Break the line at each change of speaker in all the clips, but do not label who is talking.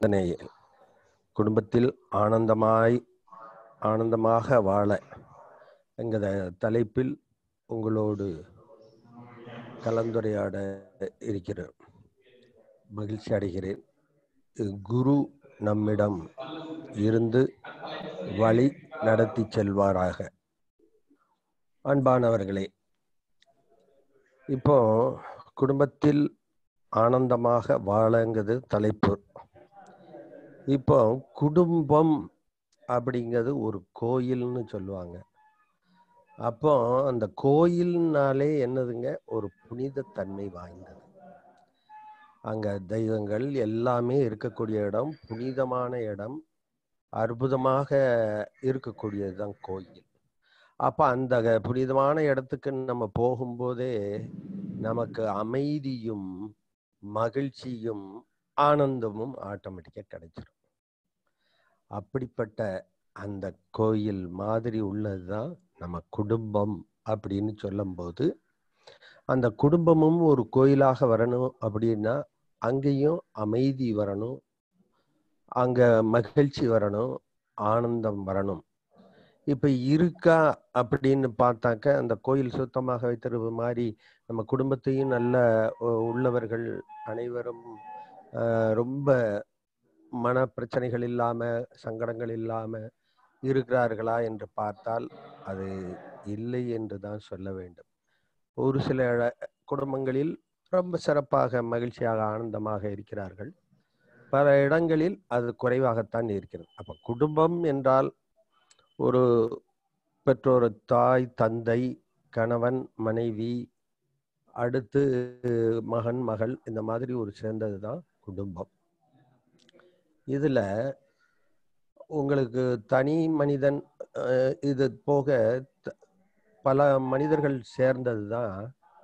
சிந்தனை குடும்பத்தில் ஆனந்தமாய் ஆனந்தமாக வாழ என்கிற தலைப்பில் உங்களோடு கலந்துரையாட இருக்கிறேன் மகிழ்ச்சி அடைகிறேன் குரு நம்மிடம் இருந்து வழி நடத்தி செல்வாராக அன்பானவர்களே இப்போ குடும்பத்தில் ஆனந்தமாக வாழங்கிறது தலைப்பு இப்போ குடும்பம் அப்படிங்கிறது ஒரு கோயில்னு சொல்லுவாங்க அப்போ அந்த கோயில்னாலே என்னதுங்க ஒரு புனித தன்மை வாய்ந்தது அங்க தெய்வங்கள் எல்லாமே இருக்கக்கூடிய இடம் புனிதமான இடம் அற்புதமாக இருக்கக்கூடியது தான் கோயில் அப்ப அந்த புனிதமான இடத்துக்கு நம்ம போகும்போதே நமக்கு அமைதியும் மகிழ்ச்சியும் ஆனந்தமும் ஆட்டோமேட்டிக்கா கிடைச்சிடும் அப்படிப்பட்ட அந்த கோயில் மாதிரி உள்ளதுதான் நம்ம குடும்பம் அப்படின்னு சொல்லும்போது அந்த குடும்பமும் ஒரு கோயிலாக வரணும் அப்படின்னா அங்கேயும் அமைதி வரணும் அங்க மகிழ்ச்சி வரணும் ஆனந்தம் வரணும் இப்ப இருக்கா அப்படின்னு பார்த்தாக்க அந்த கோயில் சுத்தமாக வைத்திருப்பது மாதிரி நம்ம குடும்பத்தையும் நல்ல உள்ளவர்கள் அனைவரும் ரொம்ப மன பிரச்சனைகள் இல்லாம சங்கடங்கள் இல்லாம இருக்கிறார்களா என்று பார்த்தால் அது இல்லை என்று தான் சொல்ல வேண்டும் ஒரு சில குடும்பங்களில் ரொம்ப சிறப்பாக மகிழ்ச்சியாக ஆனந்தமாக இருக்கிறார்கள் பல இடங்களில் அது குறைவாகத்தான் இருக்கிறது அப்ப குடும்பம் என்றால் ஒரு பெற்றோர் தாய் தந்தை கணவன் மனைவி அடுத்து மகன் மகள் இந்த மாதிரி ஒரு சேர்ந்தது தான் குடும்பம் இதுல உங்களுக்கு தனி மனிதன் இது போக பல மனிதர்கள் சேர்ந்தது தான்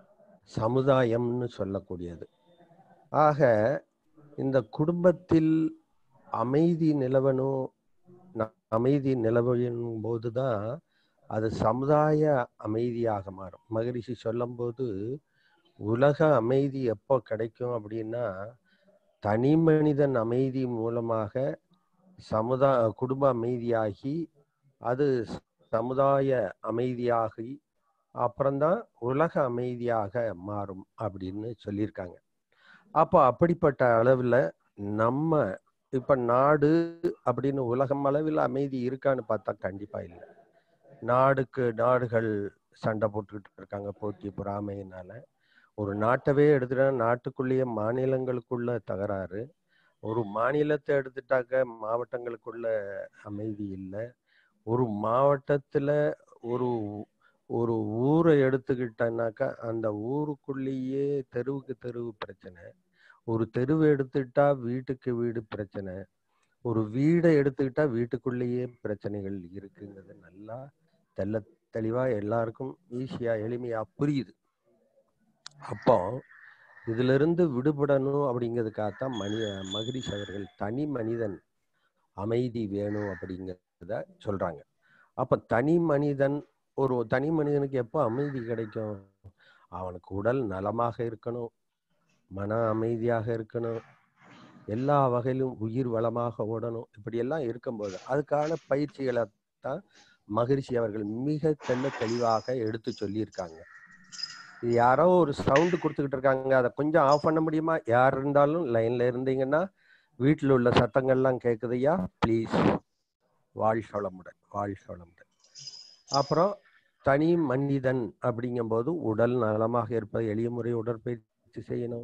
சமுதாயம்னு சொல்லக்கூடியது ஆக இந்த குடும்பத்தில் அமைதி நிலவணும் அமைதி நிலவும் போதுதான் அது சமுதாய அமைதியாக மாறும் மகரிஷி சொல்லும் போது உலக அமைதி எப்போ கிடைக்கும் அப்படின்னா தனி மனிதன் அமைதி மூலமாக சமுதாய குடும்ப அமைதியாகி அது சமுதாய அமைதியாகி அப்புறம்தான் உலக அமைதியாக மாறும் அப்படின்னு சொல்லியிருக்காங்க அப்போ அப்படிப்பட்ட அளவில் நம்ம இப்ப நாடு அப்படின்னு உலகம் அளவில் அமைதி இருக்கான்னு பார்த்தா கண்டிப்பா இல்லை நாடுக்கு நாடுகள் சண்டை போட்டுக்கிட்டு இருக்காங்க போட்டி பொறாமையினால ஒரு நாட்டவே எடுத்துட்டா நாட்டுக்குள்ளேயே மாநிலங்களுக்குள்ள தகராறு ஒரு மாநிலத்தை எடுத்துட்டாக்க மாவட்டங்களுக்குள்ள அமைதி இல்லை ஒரு மாவட்டத்துல ஒரு ஒரு ஊரை எடுத்துக்கிட்டனாக்கா அந்த ஊருக்குள்ளேயே தெருவுக்கு தெருவு பிரச்சனை ஒரு தெருவை எடுத்துக்கிட்டா வீட்டுக்கு வீடு பிரச்சனை ஒரு வீடை எடுத்துக்கிட்டா வீட்டுக்குள்ளேயே பிரச்சனைகள் இருக்குங்கிறது நல்லா தெல்ல தெளிவா எல்லாருக்கும் ஈஸியா எளிமையா புரியுது அப்போ இதுல இருந்து விடுபடணும் அப்படிங்கிறதுக்காகத்தான் மனி மகிரிஷ் அவர்கள் தனி மனிதன் அமைதி வேணும் அப்படிங்கிறத சொல்றாங்க அப்ப தனி மனிதன் ஒரு தனி மனிதனுக்கு எப்போ அமைதி கிடைக்கும் அவனுக்கு உடல் நலமாக இருக்கணும் மன அமைதியாக இருக்கணும் எல்லா வகையிலும் உயிர் வளமாக ஓடணும் இப்படியெல்லாம் இருக்கும்போது அதுக்கான பயிற்சிகளை தான் மகிழ்ச்சி அவர்கள் மிக தெல்ல தெளிவாக எடுத்து சொல்லியிருக்காங்க இது யாரோ ஒரு சவுண்டு கொடுத்துக்கிட்டு இருக்காங்க அதை கொஞ்சம் ஆஃப் பண்ண முடியுமா யார் இருந்தாலும் லைன்ல இருந்தீங்கன்னா வீட்டில் உள்ள சத்தங்கள்லாம் கேட்குதையா ப்ளீஸ் வாழ் வளமுடன் வாழ் வளமுடன் அப்புறம் தனி மனிதன் அப்படிங்கும்போது உடல் நலமாக இருப்பது எளிய முறை உடற்பயிற்சி செய்யணும்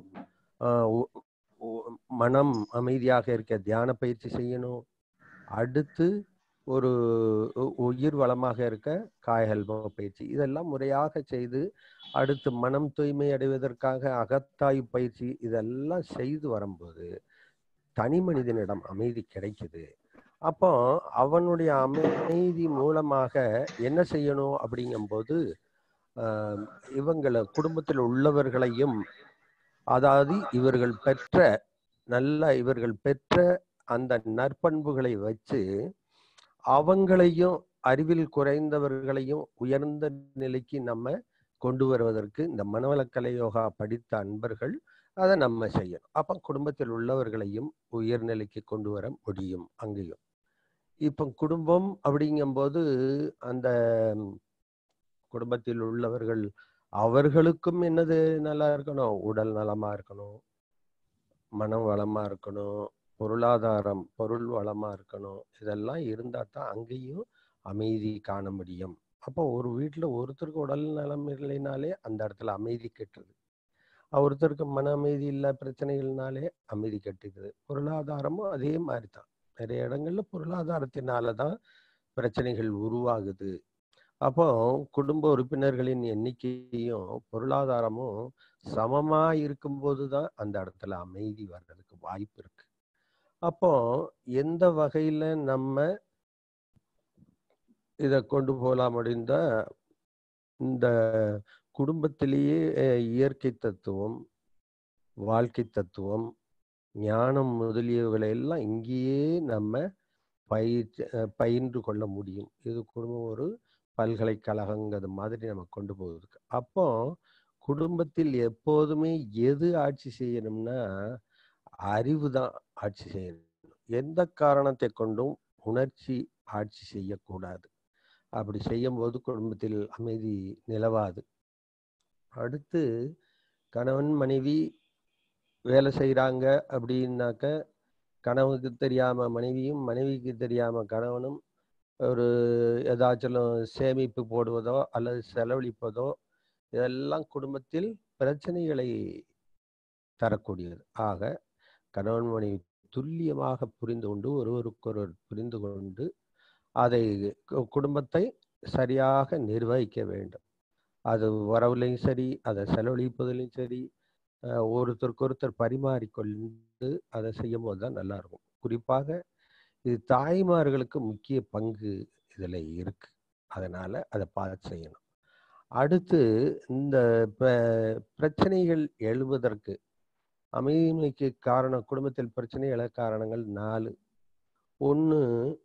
மனம் அமைதியாக இருக்க தியான பயிற்சி செய்யணும் அடுத்து ஒரு உயிர் வளமாக இருக்க காயகல்ப பயிற்சி இதெல்லாம் முறையாக செய்து அடுத்து மனம் தூய்மை அடைவதற்காக அகத்தாய் பயிற்சி இதெல்லாம் செய்து வரும்போது தனி மனிதனிடம் அமைதி கிடைக்குது அப்போ அவனுடைய அமைதி மூலமாக என்ன செய்யணும் அப்படிங்கும்போது இவங்களை குடும்பத்தில் உள்ளவர்களையும் அதாவது இவர்கள் பெற்ற நல்ல இவர்கள் பெற்ற அந்த நற்பண்புகளை வச்சு அவங்களையும் அறிவில் குறைந்தவர்களையும் உயர்ந்த நிலைக்கு நம்ம கொண்டு வருவதற்கு இந்த மனவளக்கலை யோகா படித்த அன்பர்கள் அதை நம்ம செய்யணும் அப்போ குடும்பத்தில் உள்ளவர்களையும் உயர்நிலைக்கு கொண்டு வர முடியும் அங்கேயும் இப்போ குடும்பம் அப்படிங்கும்போது அந்த குடும்பத்தில் உள்ளவர்கள் அவர்களுக்கும் என்னது நல்லா இருக்கணும் உடல் நலமா இருக்கணும் மனம் வளமா இருக்கணும் பொருளாதாரம் பொருள் வளமா இருக்கணும் இதெல்லாம் இருந்தா தான் அங்கேயும் அமைதி காண முடியும் அப்போ ஒரு வீட்டில் ஒருத்தருக்கு உடல் நலம் இல்லைனாலே அந்த இடத்துல அமைதி கெட்டுது ஒருத்தருக்கு மன அமைதி இல்லை பிரச்சனைகள்னாலே அமைதி கெட்டுக்குது பொருளாதாரமும் அதே மாதிரி தான் நிறைய இடங்கள்ல பொருளாதாரத்தினால தான் பிரச்சனைகள் உருவாகுது அப்போ குடும்ப உறுப்பினர்களின் எண்ணிக்கையும் பொருளாதாரமும் சமமா இருக்கும்போது தான் அந்த இடத்துல அமைதி வர்றதுக்கு வாய்ப்பு இருக்கு அப்போ எந்த வகையில நம்ம இதை கொண்டு போகலாம் அப்படின்னா இந்த குடும்பத்திலேயே அஹ், இயற்கை தத்துவம் வாழ்க்கை தத்துவம் ஞானம் முதலியவைகளை எல்லாம் இங்கேயே நம்ம பயிற்சி அஹ், பயின்று கொள்ள முடியும் இது குடும்பம் ஒரு பல்கலைக்கழகங்கிறது மாதிரி நம்ம கொண்டு போகுது அப்போ குடும்பத்தில் எப்போதுமே எது ஆட்சி செய்யணும்னா அறிவு தான் ஆட்சி செய்யணும் எந்த காரணத்தை கொண்டும் உணர்ச்சி ஆட்சி செய்யக்கூடாது அப்படி செய்யும்போது குடும்பத்தில் அமைதி நிலவாது அடுத்து கணவன் மனைவி வேலை செய்கிறாங்க அப்படின்னாக்க கணவனுக்கு தெரியாம மனைவியும் மனைவிக்கு தெரியாம கணவனும் ஒரு ஏதாச்சும் சேமிப்பு போடுவதோ அல்லது செலவழிப்பதோ இதெல்லாம் குடும்பத்தில் பிரச்சனைகளை தரக்கூடியது ஆக கணவன் மனைவி துல்லியமாக புரிந்து கொண்டு ஒருவருக்கொருவர் புரிந்து கொண்டு அதை கு- குடும்பத்தை சரியாக நிர்வகிக்க வேண்டும் அது வரவுலையும் சரி அதை செலவழிப்பதிலையும் சரி அஹ், ஒருத்தருக்கு ஒருத்தர் பரிமாறிக்கொண்டு அதை செய்யும் போது தான் நல்லா இருக்கும் குறிப்பாக இது தாய்மார்களுக்கு முக்கிய பங்கு இதில் இருக்கு அதனால அதை பார்த்து செய்யணும் அடுத்து இந்த ப- பிரச்சனைகள் எழுவதற்கு அமைதிக்கு காரணம் குடும்பத்தில் பிரச்சனை எழ காரணங்கள் நாலு ஒன்று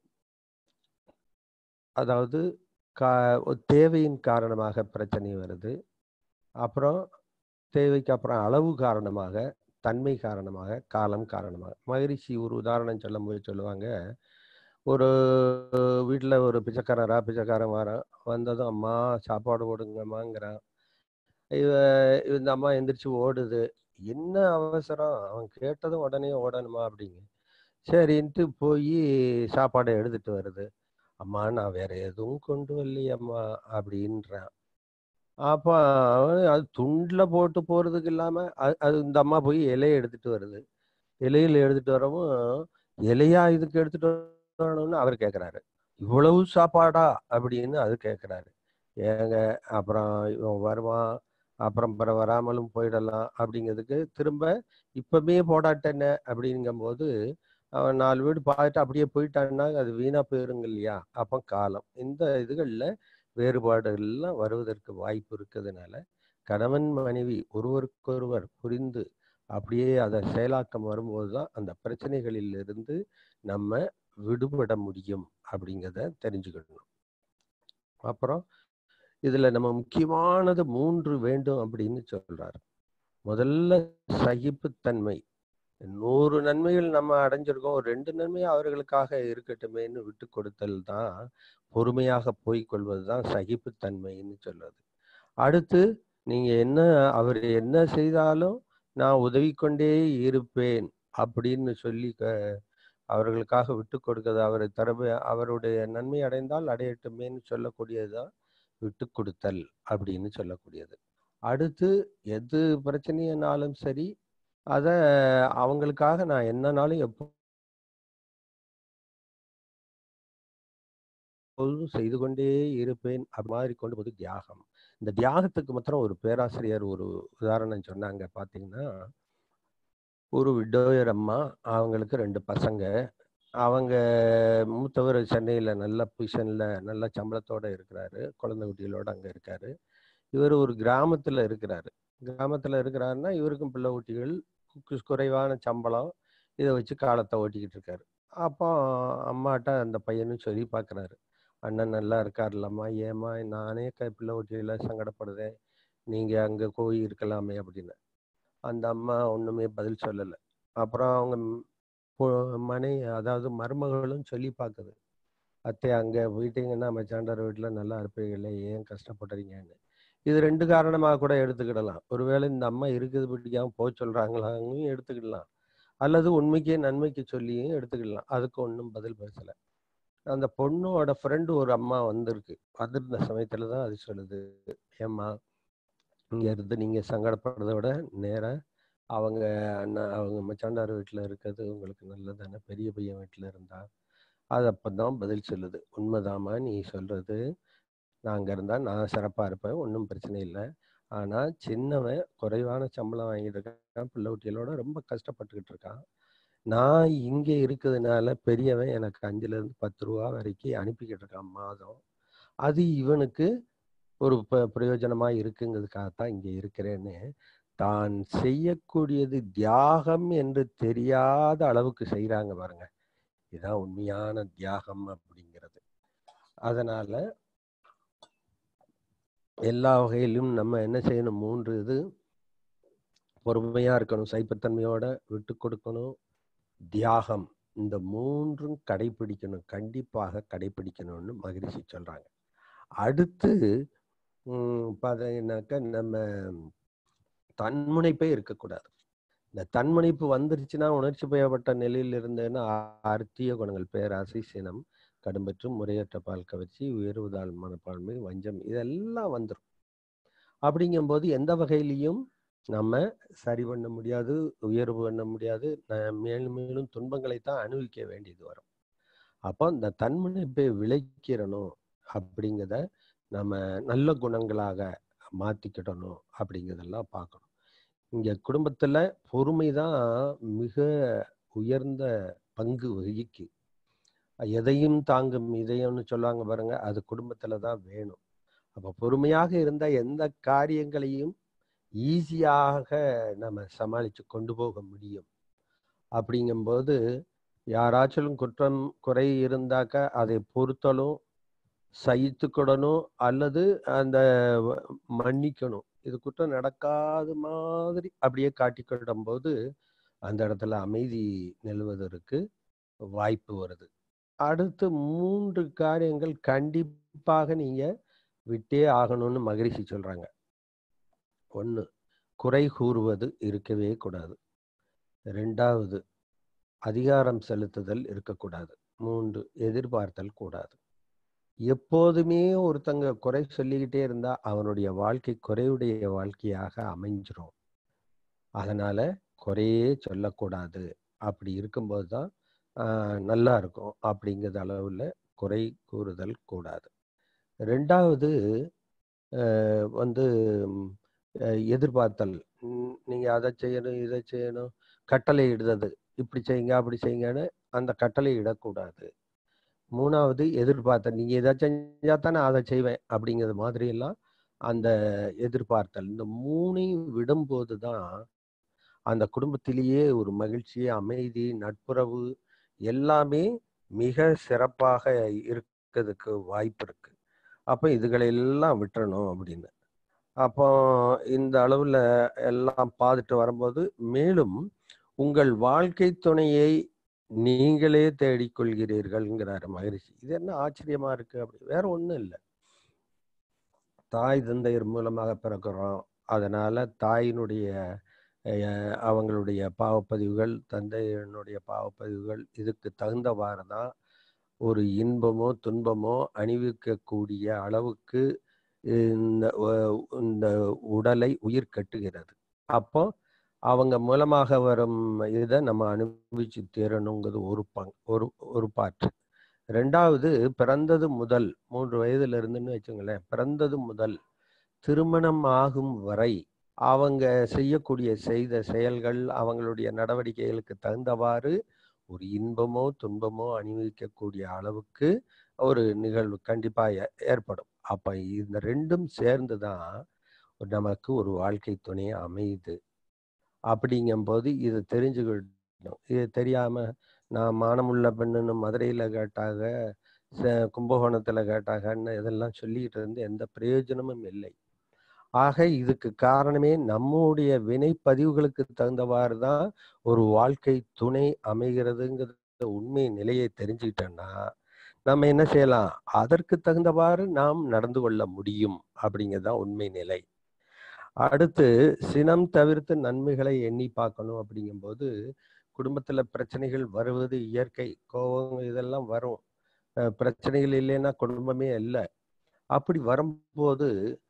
அதாவது கா ஒரு தேவையின் காரணமாக பிரச்சனை வருது அப்புறம் தேவைக்கு அப்புறம் அளவு காரணமாக தன்மை காரணமாக காலம் காரணமாக மகரிஷி ஒரு உதாரணம் சொல்லும்போது சொல்லுவாங்க ஒரு வீட்டில் ஒரு பிச்சைக்காரரா பிச்சைக்காரன் வரான் வந்ததும் அம்மா சாப்பாடு போடுங்கம்மாங்கிறான் இவ இந்த அம்மா எந்திரிச்சு ஓடுது என்ன அவசரம் அவன் கேட்டதும் உடனே ஓடணுமா அப்படிங்க சரின்ட்டு போய் சாப்பாடை எடுத்துட்டு வருது அம்மா நான் வேற எதுவும் கொண்டு வரலையம்மா அப்படின்றான் அப்ப அவன் அது துண்டுல போட்டு போறதுக்கு இல்லாம அது அது இந்த அம்மா போய் இலையை எடுத்துட்டு வருது இலையில எடுத்துட்டு வரவும் இலையா இதுக்கு எடுத்துட்டு வரணும்னு அவர் கேக்குறாரு இவ்வளவு சாப்பாடா அப்படின்னு அது கேக்குறாரு ஏங்க அப்புறம் இவன் வருவான் அப்புறம் பிற வராமலும் போயிடலாம் அப்படிங்கிறதுக்கு திரும்ப இப்பமே போடாட்டேன்ன அப்படிங்கும்போது அவன் நாலு வீடு பார்த்துட்டு அப்படியே போயிட்டான்னா அது வீணா போயிருங்க இல்லையா அப்போ காலம் இந்த இதுகளில் வேறுபாடுகள்லாம் வருவதற்கு வாய்ப்பு இருக்கிறதுனால கணவன் மனைவி ஒருவருக்கொருவர் புரிந்து அப்படியே அதை செயலாக்கம் வரும்போது தான் அந்த பிரச்சனைகளில் இருந்து நம்ம விடுபட முடியும் அப்படிங்கிறத தெரிஞ்சுக்கணும் அப்புறம் இதுல நம்ம முக்கியமானது மூன்று வேண்டும் அப்படின்னு சொல்றாரு முதல்ல சகிப்புத்தன்மை நூறு நன்மைகள் நம்ம அடைஞ்சிருக்கோம் ஒரு ரெண்டு நன்மை அவர்களுக்காக இருக்கட்டுமேன்னு விட்டு கொடுத்தல் தான் பொறுமையாக போய்க்கொள்வது தான் சகிப்புத்தன்மைன்னு சொல்றது அடுத்து நீங்க என்ன அவர் என்ன செய்தாலும் நான் உதவி கொண்டே இருப்பேன் அப்படின்னு சொல்லி க- அவர்களுக்காக விட்டு கொடுக்கிறது அவர் தரவு அவருடைய நன்மை அடைந்தால் அடையட்டுமேன்னு சொல்லக்கூடியதுதான் விட்டு கொடுத்தல் அப்படின்னு சொல்லக்கூடியது அடுத்து எது பிரச்சனைனாலும் சரி அதை அவங்களுக்காக நான் என்னனாலும் எப்போ எப்பொழுதும் செய்து கொண்டே இருப்பேன் அது மாதிரி கொண்டு போது தியாகம் இந்த தியாகத்துக்கு மாத்திரம் ஒரு பேராசிரியர் ஒரு உதாரணம் சொன்னாங்க பார்த்தீங்கன்னா ஒரு விடோயர் அம்மா அவங்களுக்கு ரெண்டு பசங்க அவங்க மூத்தவர் சென்னையில் நல்ல பொசிஷனில் நல்ல சம்பளத்தோட இருக்கிறாரு குழந்தை குட்டிகளோட அங்கே இருக்காரு இவர் ஒரு கிராமத்தில் இருக்கிறாரு கிராமத்தில் இருக்கிறாருன்னா இவருக்கும் பிள்ளை குட்டிகள் கு- குறைவான சம்பளம் இதை வச்சு காலத்தை ஓட்டிக்கிட்டு இருக்காரு அப்போ அம்மாட்ட அந்த பையனும் சொல்லி பார்க்குறாரு அண்ணன் நல்லா இருக்காருல்லம்மா ஏம்மா நானே க பிள்ளை குட்டிகளை சங்கடப்படுதேன் நீங்கள் அங்கே போய் இருக்கலாமே அப்படின்னு அந்த அம்மா ஒண்ணுமே பதில் சொல்லலை அப்புறம் அவங்க ம்- பொ- மனை அதாவது மருமகளும் சொல்லி பார்க்குது அத்தை அங்க போயிட்டீங்கன்னா மச்சாண்டார் வீட்டுல நல்லா இருப்பீங்களே ஏன் கஷ்டப்படுறீங்கன்னு இது ரெண்டு காரணமாக கூட எடுத்துக்கிடலாம் ஒருவேளை இந்த அம்மா இருக்குது பிடிக்காம போக சொல்றாங்களான்னு எடுத்துக்கிடலாம் அல்லது உண்மைக்கே நன்மைக்கு சொல்லியும் எடுத்துக்கிடலாம் அதுக்கு ஒன்றும் பதில் பேசல அந்த பொண்ணோட ஃப்ரெண்டு ஒரு அம்மா வந்திருக்கு வந்திருந்த சமயத்துல தான் அது சொல்லுது ஏம்மா இங்க இருந்து நீங்க சங்கடப்படுறத விட நேரா அவங்க அண்ணா அவங்க மச்சாண்டார் வீட்டுல இருக்கிறது உங்களுக்கு நல்லதானே பெரிய பையன் வீட்டுல இருந்தா அது அப்பதான் பதில் சொல்லுது உண்மைதாம்மா நீ சொல்றது நான் அங்க இருந்தா நான் சிறப்பா இருப்பேன் ஒன்றும் பிரச்சனை இல்லை ஆனா சின்னவன் குறைவான சம்பளம் வாங்கிட்டு இருக்கான் பிள்ளை குட்டிகளோட ரொம்ப கஷ்டப்பட்டுக்கிட்டு இருக்கான் நான் இங்க இருக்கிறதுனால பெரியவன் எனக்கு அஞ்சுல இருந்து பத்து ரூபா வரைக்கும் அனுப்பிக்கிட்டு இருக்கான் மாதம் அது இவனுக்கு ஒரு ப- பிரயோஜனமா இருக்குங்கிறதுக்காகத்தான் இங்க இருக்கிறேன்னு தான் செய்யக்கூடியது தியாகம் என்று தெரியாத அளவுக்கு செய்றாங்க பாருங்க இதுதான் உண்மையான தியாகம் அப்படிங்கிறது அதனால எல்லா வகையிலும் நம்ம என்ன செய்யணும் மூன்று இது பொறுமையா இருக்கணும் சைப்பத்தன்மையோட விட்டு கொடுக்கணும் தியாகம் இந்த மூன்றும் கடைபிடிக்கணும் கண்டிப்பாக கடைபிடிக்கணும்னு மகிழ்ச்சி சொல்றாங்க அடுத்து உம் பார்த்தீங்கன்னாக்கா நம்ம தன்முனைப்பே இருக்கக்கூடாது இந்த தன்முனைப்பு வந்துருச்சுன்னா உணர்ச்சி பயப்பட்ட நிலையில் இருந்தேன்னா அர்த்திய குணங்கள் பேராசை சினம் கடும்பற்று முறையற்ற பால் கவர்ச்சி உயர்வுதால் மனப்பான்மை வஞ்சம் இதெல்லாம் வந்துடும் அப்படிங்கும்போது எந்த வகையிலையும் நம்ம சரி பண்ண முடியாது உயர்வு பண்ண முடியாது ந- மேலும் மேலும் துன்பங்களை தான் அனுபவிக்க வேண்டியது வரும் அப்போ இந்த தன்முனைப்பை விளைக்கிறணும் அப்படிங்கிறத நம்ம நல்ல குணங்களாக மாத்திக்கிடணும் அப்படிங்கிறதெல்லாம் பார்க்கணும் இங்க குடும்பத்துல பொறுமை தான் மிக உயர்ந்த பங்கு வகிக்கு எதையும் தாங்கும் இதயம்னு சொல்லுவாங்க பாருங்க அது குடும்பத்துல தான் வேணும் அப்ப பொறுமையாக இருந்தா எந்த காரியங்களையும் ஈஸியாக நம்ம சமாளிச்சு கொண்டு போக முடியும் அப்படிங்கும்போது யாராச்சும் குற்றம் குறை இருந்தாக்க அதை பொறுத்தலும் சகித்துக்கிடணும் அல்லது அந்த வ- மன்னிக்கணும் இது குற்றம் நடக்காத மாதிரி அப்படியே காட்டிக்கிடும் போது அந்த இடத்துல அமைதி நிலவுவதற்கு வாய்ப்பு வருது அடுத்து மூன்று காரியங்கள் கண்டிப்பாக நீங்க விட்டே ஆகணும்னு மகிழ்ச்சி சொல்றாங்க ஒண்ணு குறை கூறுவது இருக்கவே கூடாது ரெண்டாவது அதிகாரம் செலுத்துதல் இருக்கக்கூடாது மூன்று எதிர்பார்த்தல் கூடாது எப்போதுமே ஒருத்தங்க குறை சொல்லிக்கிட்டே இருந்தா அவனுடைய வாழ்க்கை குறையுடைய வாழ்க்கையாக அமைஞ்சிரும் அதனால குறையே சொல்லக்கூடாது அப்படி இருக்கும்போது தான் ஆஹ், நல்லா இருக்கும் அப்படிங்கிற அளவுல குறை கூறுதல் கூடாது ரெண்டாவது ஆஹ், வந்து ம், அஹ், எதிர்பார்த்தல் ம், நீங்க அதை செய்யணும் இதை செய்யணும் கட்டளை இடுறது இப்படி செய்யுங்க அப்படி செய்யுங்கன்னு அந்த கட்டளை இடக்கூடாது மூணாவது எதிர்பார்த்தல் நீங்க எதை செஞ்சா தானே அதை செய்வேன் அப்படிங்கிறது மாதிரி எல்லாம் அந்த எதிர்பார்த்தல் இந்த மூணையும் விடும்போது தான் அந்த குடும்பத்திலேயே ஒரு மகிழ்ச்சி அமைதி நட்புறவு எல்லாமே மிக சிறப்பாக இருக்கிறதுக்கு வாய்ப்பு இருக்கு அப்ப இதுகளை எல்லாம் விட்டுறணும் அப்படின்னு அப்போ இந்த அளவுல எல்லாம் பார்த்துட்டு வரும்போது மேலும் உங்கள் வாழ்க்கை துணையை நீங்களே தேடிக்கொள்கிறீர்கள்ங்கிறாரு மகரிஷி இது என்ன ஆச்சரியமா இருக்கு அப்படி வேற ஒண்ணும் இல்லை தாய் தந்தையர் மூலமாக பிறக்கிறோம் அதனால தாயினுடைய அஹ், அவங்களுடைய பாவப்பதிவுகள் தந்தையினுடைய பாவப்பதிவுகள் இதுக்கு தகுந்தவாறு தான் ஒரு இன்பமோ துன்பமோ அணிவிக்கக்கூடிய அளவுக்கு இந்த உ- இந்த உடலை உயிர் கட்டுகிறது அப்போ அவங்க மூலமாக வரும் இதை நம்ம அனுபவிச்சு தீரணுங்கிறது ஒரு பங் ஒரு ஒரு பாட்டு ரெண்டாவது பிறந்தது முதல் மூன்று வயதுல இருந்துன்னு வச்சுங்களேன் பிறந்தது முதல் திருமணம் ஆகும் வரை அவங்க செய்யக்கூடிய செய்த செயல்கள் அவங்களுடைய நடவடிக்கைகளுக்கு தகுந்தவாறு ஒரு இன்பமோ துன்பமோ அனுபவிக்கக்கூடிய அளவுக்கு ஒரு நிகழ்வு கண்டிப்பா ஏ- ஏற்படும் அப்ப இந்த ரெண்டும் சேர்ந்து தான் நமக்கு ஒரு வாழ்க்கை துணை அமையுது அப்படிங்கும்போது இது தெரிஞ்சுக்கிட்டோம் இது தெரியாம நான் மானமுள்ள பெண்ணுன்னு மதுரையில கேட்டாங்க ச- கும்பகோணத்துல கேட்டாங்கன்னு இதெல்லாம் சொல்லிக்கிட்டு இருந்து எந்த பிரயோஜனமும் இல்லை ஆக இதுக்கு காரணமே நம்முடைய வினை பதிவுகளுக்கு தகுந்தவாறு தான் ஒரு வாழ்க்கை துணை அமைகிறதுங்கிற உண்மை நிலையை தெரிஞ்சுக்கிட்டோம்னா நம்ம என்ன செய்யலாம் அதற்கு தகுந்தவாறு நாம் நடந்து கொள்ள முடியும் அப்படிங்கிறது தான் உண்மை நிலை அடுத்து சினம் தவிர்த்து நன்மைகளை எண்ணி பார்க்கணும் அப்படிங்கும்போது குடும்பத்துல பிரச்சனைகள் வருவது இயற்கை கோபம் இதெல்லாம் வரும் அஹ் பிரச்சனைகள் இல்லைன்னா குடும்பமே இல்லை அப்படி வரும்போது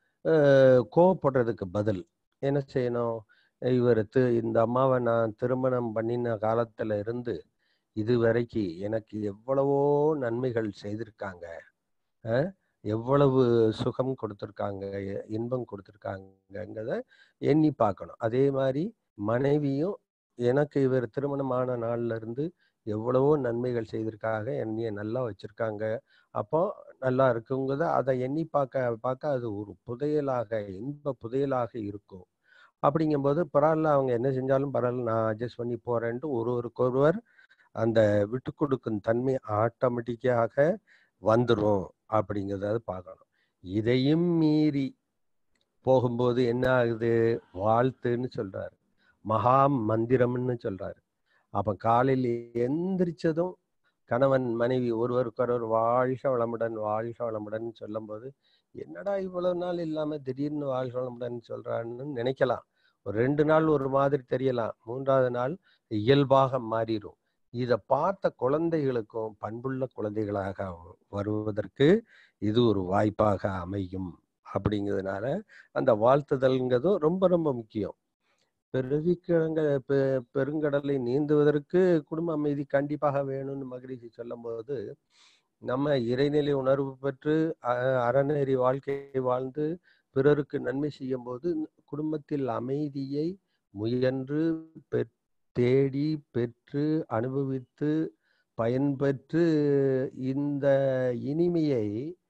அஹ் கோவப்படுறதுக்கு பதில் என்ன செய்யணும் இவர் இந்த அம்மாவை நான் திருமணம் பண்ணின காலத்துல இருந்து இது வரைக்கும் எனக்கு எவ்வளவோ நன்மைகள் செய்திருக்காங்க அஹ் எவ்வளவு சுகம் கொடுத்துருக்காங்க எ- இன்பம் கொடுத்துருக்காங்கங்கிறத எண்ணி பார்க்கணும் அதே மாதிரி மனைவியும் எனக்கு இவர் திருமணமான நாள்ல இருந்து எவ்வளவோ நன்மைகள் செய்திருக்காங்க என்னைய நல்லா வச்சிருக்காங்க அப்போ நல்லா இருக்குங்கிறத அதை எண்ணி பார்க்க பார்க்க அது ஒரு புதையலாக இன்ப புதையலாக இருக்கும் அப்படிங்கும்போது பரவாயில்ல அவங்க என்ன செஞ்சாலும் பரவாயில்ல நான் அட்ஜஸ்ட் பண்ணி போறேன்ட்டு ஒருவருக்கொருவர் அந்த விட்டு கொடுக்கும் தன்மை ஆட்டோமேட்டிக்காக வந்துடும் அப்படிங்கிறத பார்க்கணும் இதையும் மீறி போகும்போது என்ன ஆகுது வாழ்த்துன்னு சொல்றாரு மகா மந்திரம்னு சொல்றாரு அப்ப காலையில் எந்திரிச்சதும் கணவன் மனைவி ஒருவருக்கொருவர் வாழ்க வளமுடன் வாழ்க வளமுடன் சொல்லும்போது என்னடா இவ்வளவு நாள் இல்லாம திடீர்னு வாழ்க வளமுடன் சொல்றான்னு நினைக்கலாம் ஒரு ரெண்டு நாள் ஒரு மாதிரி தெரியலாம் மூன்றாவது நாள் இயல்பாக மாறிடும் இதை பார்த்த குழந்தைகளுக்கும் பண்புள்ள குழந்தைகளாக வருவதற்கு இது ஒரு வாய்ப்பாக அமையும் அப்படிங்கிறதுனால அந்த வாழ்த்துதல்ங்கிறதும் ரொம்ப ரொம்ப முக்கியம் பெருவிக்கிழங்க பெ- பெருங்கடலை நீந்துவதற்கு குடும்ப அமைதி கண்டிப்பாக வேணும்னு மகிழ்ச்சி சொல்லும்போது நம்ம இறைநிலை உணர்வு பெற்று அ- அறநெறி வாழ்க்கை வாழ்ந்து பிறருக்கு நன்மை செய்யும் போது குடும்பத்தில் அமைதியை முயன்று பெற் தேடி பெற்று அனுபவித்து பயன்பெற்று இந்த இனிமையை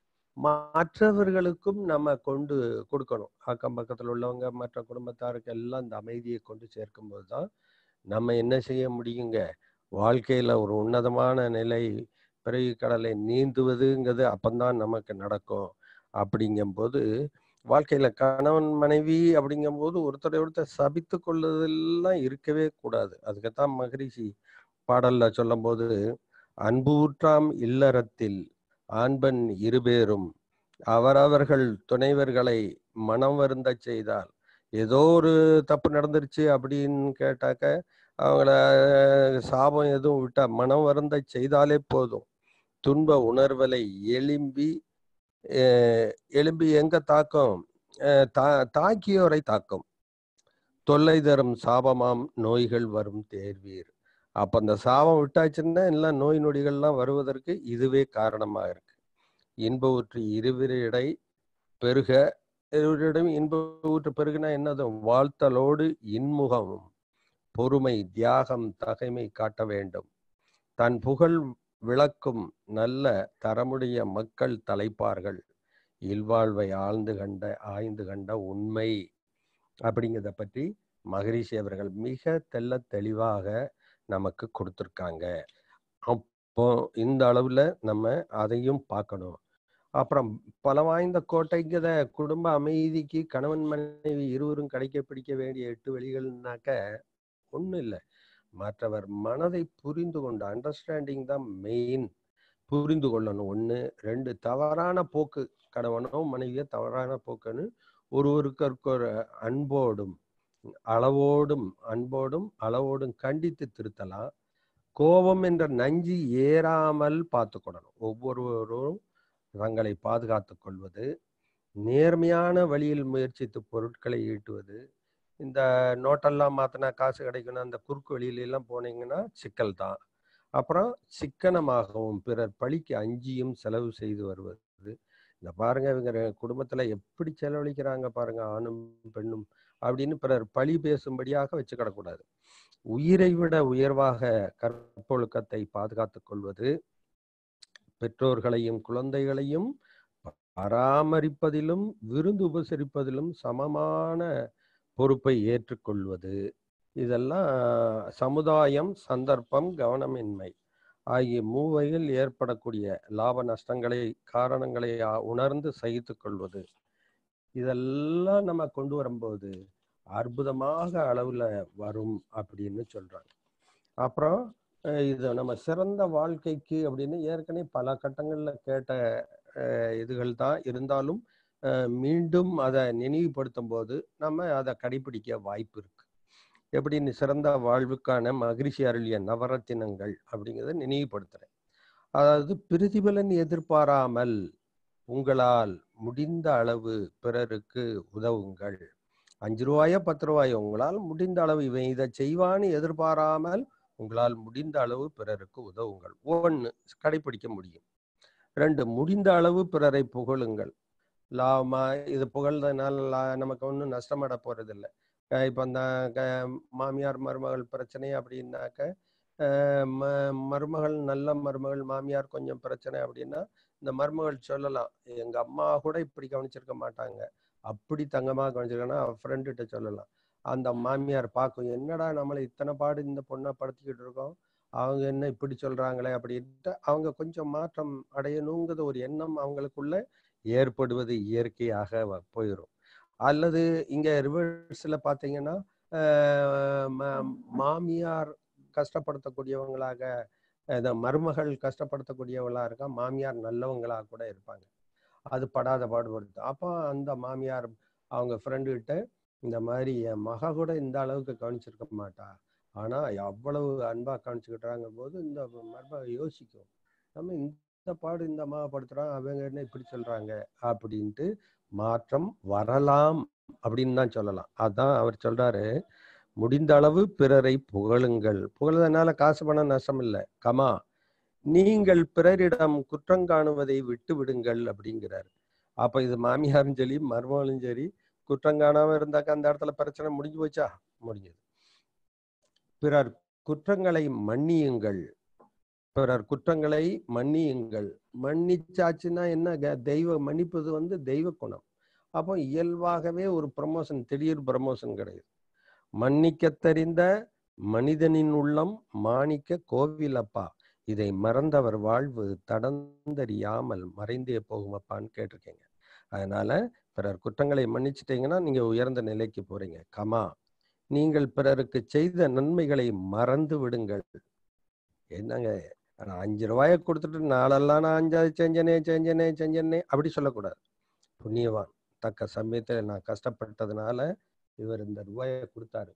மற்றவர்களுக்கும் நம்ம கொண்டு கொடுக்கணும் அக்கம் பக்கத்தில் உள்ளவங்க மற்ற குடும்பத்தாருக்கு எல்லாம் இந்த அமைதியை கொண்டு சேர்க்கும்போது தான் நம்ம என்ன செய்ய முடியுங்க வாழ்க்கையில ஒரு உன்னதமான நிலை பிறகு கடலை நீந்துவதுங்கிறது அப்பந்தான் நமக்கு நடக்கும் அப்படிங்கும்போது வாழ்க்கையில கணவன் மனைவி அப்படிங்கும்போது ஒருத்தரை ஒருத்தர் சபித்து கொள்ளுதெல்லாம் இருக்கவே கூடாது அதுக்குத்தான் மகரிஷி பாடல்ல சொல்லும்போது அன்பு ஊற்றாம் இல்லறத்தில் ஆண்பன் இருபேரும் அவரவர்கள் துணைவர்களை மனம் வருந்தச் செய்தால் ஏதோ ஒரு தப்பு நடந்துருச்சு அப்படின்னு கேட்டாக்க அவங்கள சாபம் எதுவும் விட்டா மனம் வருந்த செய்தாலே போதும் துன்ப உணர்வலை எலும்பி அஹ் எலும்பி எங்க தாக்கும் அஹ் தா தாக்கியோரை தாக்கும் தொல்லை தரும் சாபமாம் நோய்கள் வரும் தேர்வீர் அப்ப அந்த சாபம் விட்டாச்சுன்னா எல்லாம் நோய் நொடிகள்லாம் வருவதற்கு இதுவே காரணமா இருக்கு இன்ப ஊற்று இருவரிடை பெருக இருவரிடம் இன்ப ஊற்று பெருகுனா என்னது வாழ்த்தலோடு இன்முகமும் பொறுமை தியாகம் தகைமை காட்ட வேண்டும் தன் புகழ் விளக்கும் நல்ல தரமுடைய மக்கள் தலைப்பார்கள் இல்வாழ்வை ஆழ்ந்து கண்ட ஆய்ந்து கண்ட உண்மை அப்படிங்கிறத பற்றி மகரிஷி அவர்கள் மிக தெள்ள தெளிவாக நமக்கு கொடுத்துருக்காங்க அப்போ இந்த அளவுல நம்ம அதையும் பார்க்கணும் அப்புறம் பல வாய்ந்த கோட்டைங்கிற குடும்ப அமைதிக்கு கணவன் மனைவி இருவரும் கிடைக்க பிடிக்க வேண்டிய எட்டு வழிகள்னாக்க ஒன்றும் இல்லை மற்றவர் மனதை புரிந்து கொண்டு அண்டர்ஸ்டாண்டிங் தான் மெயின் புரிந்து கொள்ளணும் ஒன்று ரெண்டு தவறான போக்கு கணவனோ மனைவியோ தவறான போக்குன்னு ஒருவருக்கு ஒரு அன்போடும் அளவோடும் அன்போடும் அளவோடும் கண்டித்து திருத்தலாம் கோபம் என்ற நஞ்சு ஏறாமல் பார்த்துக்கொள்ளணும் ஒவ்வொருவரும் தங்களை பாதுகாத்துக் கொள்வது நேர்மையான வழியில் முயற்சித்து பொருட்களை ஈட்டுவது இந்த நோட்டெல்லாம் மாத்தினா காசு கிடைக்கணும் அந்த குறுக்கு வழியில எல்லாம் போனீங்கன்னா சிக்கல் தான் அப்புறம் சிக்கனமாகவும் பிறர் பழிக்கு அஞ்சியும் செலவு செய்து வருவது இந்த பாருங்க இவங்க ரெ- குடும்பத்துல எப்படி செலவழிக்கிறாங்க பாருங்க ஆணும் பெண்ணும் அப்படின்னு பிறர் பழி பேசும்படியாக வச்சுக்கிடக்கூடாது உயிரை விட உயர்வாக கற்பொழுக்கத்தை பாதுகாத்துக் கொள்வது பெற்றோர்களையும் குழந்தைகளையும் பராமரிப்பதிலும் விருந்து உபசரிப்பதிலும் சமமான பொறுப்பை ஏற்றுக்கொள்வது இதெல்லாம் சமுதாயம் சந்தர்ப்பம் கவனமின்மை ஆகிய மூவையில் ஏற்படக்கூடிய லாப நஷ்டங்களை காரணங்களை ஆ- உணர்ந்து சகித்துக் கொள்வது இதெல்லாம் நம்ம கொண்டு வரும்போது அற்புதமாக அளவுல வரும் அப்படின்னு சொல்றாங்க அப்புறம் அஹ் இது நம்ம சிறந்த வாழ்க்கைக்கு அப்படின்னு ஏற்கனவே பல கட்டங்கள்ல கேட்ட அஹ் இதுகள் தான் இருந்தாலும் அஹ் மீண்டும் அதை நினைவுபடுத்தும் போது நம்ம அதை கடைபிடிக்க வாய்ப்பு இருக்கு எப்படின்னு சிறந்த வாழ்வுக்கான மகிழ்ச்சி அருளிய நவரத்தினங்கள் அப்படிங்கிறத நினைவுபடுத்துறேன் அதாவது பிரதிபலன் எதிர்பாராமல் உங்களால் முடிந்த அளவு பிறருக்கு உதவுங்கள் அஞ்சு ரூபாயோ பத்து ரூபாயோ உங்களால் முடிந்த அளவு இவன் இதை செய்வான்னு எதிர்பாராமல் உங்களால் முடிந்த அளவு பிறருக்கு உதவுங்கள் ஒன்று கடைபிடிக்க முடியும் ரெண்டு முடிந்த அளவு பிறரை புகழுங்கள் லாபமா இது புகழ்றதுனால லா- நமக்கு ஒன்றும் நஷ்டமட போறதில்லை அஹ் இப்ப அந்த க- மாமியார் மருமகள் பிரச்சனை அப்படின்னாக்க அஹ் ம- மருமகள் நல்ல மருமகள் மாமியார் கொஞ்சம் பிரச்சனை அப்படின்னா இந்த மருமகள் சொல்லலாம் எங்க அம்மா கூட இப்படி கவனிச்சிருக்க மாட்டாங்க அப்படி தங்கமா கவனிச்சிருக்கேன்னா ஃப்ரெண்டுகிட்ட சொல்லலாம் அந்த மாமியார் பார்க்கும் என்னடா நம்மளை இத்தனை பாடு இந்த பொண்ணை படுத்திக்கிட்டு இருக்கோம் அவங்க என்ன இப்படி சொல்றாங்களே அப்படின்ட்டு அவங்க கொஞ்சம் மாற்றம் அடையணுங்கிறது ஒரு எண்ணம் அவங்களுக்குள்ள ஏற்படுவது இயற்கையாக வ- போயிடும் அல்லது இங்க ரிவர்ஸ்ல பாத்தீங்கன்னா ஆஹ் ம- மாமியார் கஷ்டப்படுத்தக்கூடியவங்களாக இந்த மருமகள் கஷ்டப்படுத்தக்கூடியவங்களா இருக்கா மாமியார் நல்லவங்களா கூட இருப்பாங்க அது படாத பாடுபடுது அப்போ அந்த மாமியார் அவங்க ஃப்ரெண்டு கிட்ட இந்த மாதிரி என் மக கூட இந்த அளவுக்கு கவனிச்சிருக்க மாட்டா ஆனா அவ்வளவு அன்பா கவனிச்சுக்கிட்டாங்க போது இந்த மருமக யோசிக்கும் நம்ம இந்த பாடு இந்த அம்மாவை படுத்துறோம் அவங்க என்ன இப்படி சொல்றாங்க அப்படின்ட்டு மாற்றம் வரலாம் அப்படின்னு தான் சொல்லலாம் அதான் அவர் சொல்றாரு முடிந்த அளவு பிறரை புகழுங்கள் புகழ்றதுனால காசு பணம் நஷ்டம் இல்லை கமா நீங்கள் பிறரிடம் குற்றம் காணுவதை விட்டு விடுங்கள் அப்படிங்கிறார் அப்ப இது மாமியாரும் சரி மருமகளும் சரி குற்றம் காணாம இருந்தாக்கா அந்த இடத்துல பிரச்சனை முடிஞ்சு போச்சா முடிஞ்சது பிறர் குற்றங்களை மன்னியுங்கள் பிறர் குற்றங்களை மன்னியுங்கள் மன்னிச்சாச்சுன்னா என்ன க- தெய்வ மன்னிப்பது வந்து தெய்வ குணம் அப்போ இயல்பாகவே ஒரு ப்ரமோஷன் திடீர் ப்ரமோஷன் கிடையாது மன்னிக்க தெரிந்த மனிதனின் உள்ளம் மாணிக்க கோவிலப்பா இதை மறந்தவர் வாழ்வு தடந்தறியாமல் மறைந்தே போகுமப்பான்னு கேட்டிருக்கீங்க அதனால பிறர் குற்றங்களை மன்னிச்சிட்டீங்கன்னா நீங்க உயர்ந்த நிலைக்கு போறீங்க கமா நீங்கள் பிறருக்கு செய்த நன்மைகளை மறந்து விடுங்கள் என்னங்க நான் அஞ்சு ரூபாயை கொடுத்துட்டு நாளெல்லாம் நான் அஞ்சாவது செஞ்சனே செஞ்சனே செஞ்சனே அப்படி சொல்லக்கூடாது புண்ணியவான் தக்க சமயத்தில் நான் கஷ்டப்பட்டதுனால இவர் இந்த ரூபாயை கொடுத்தாரு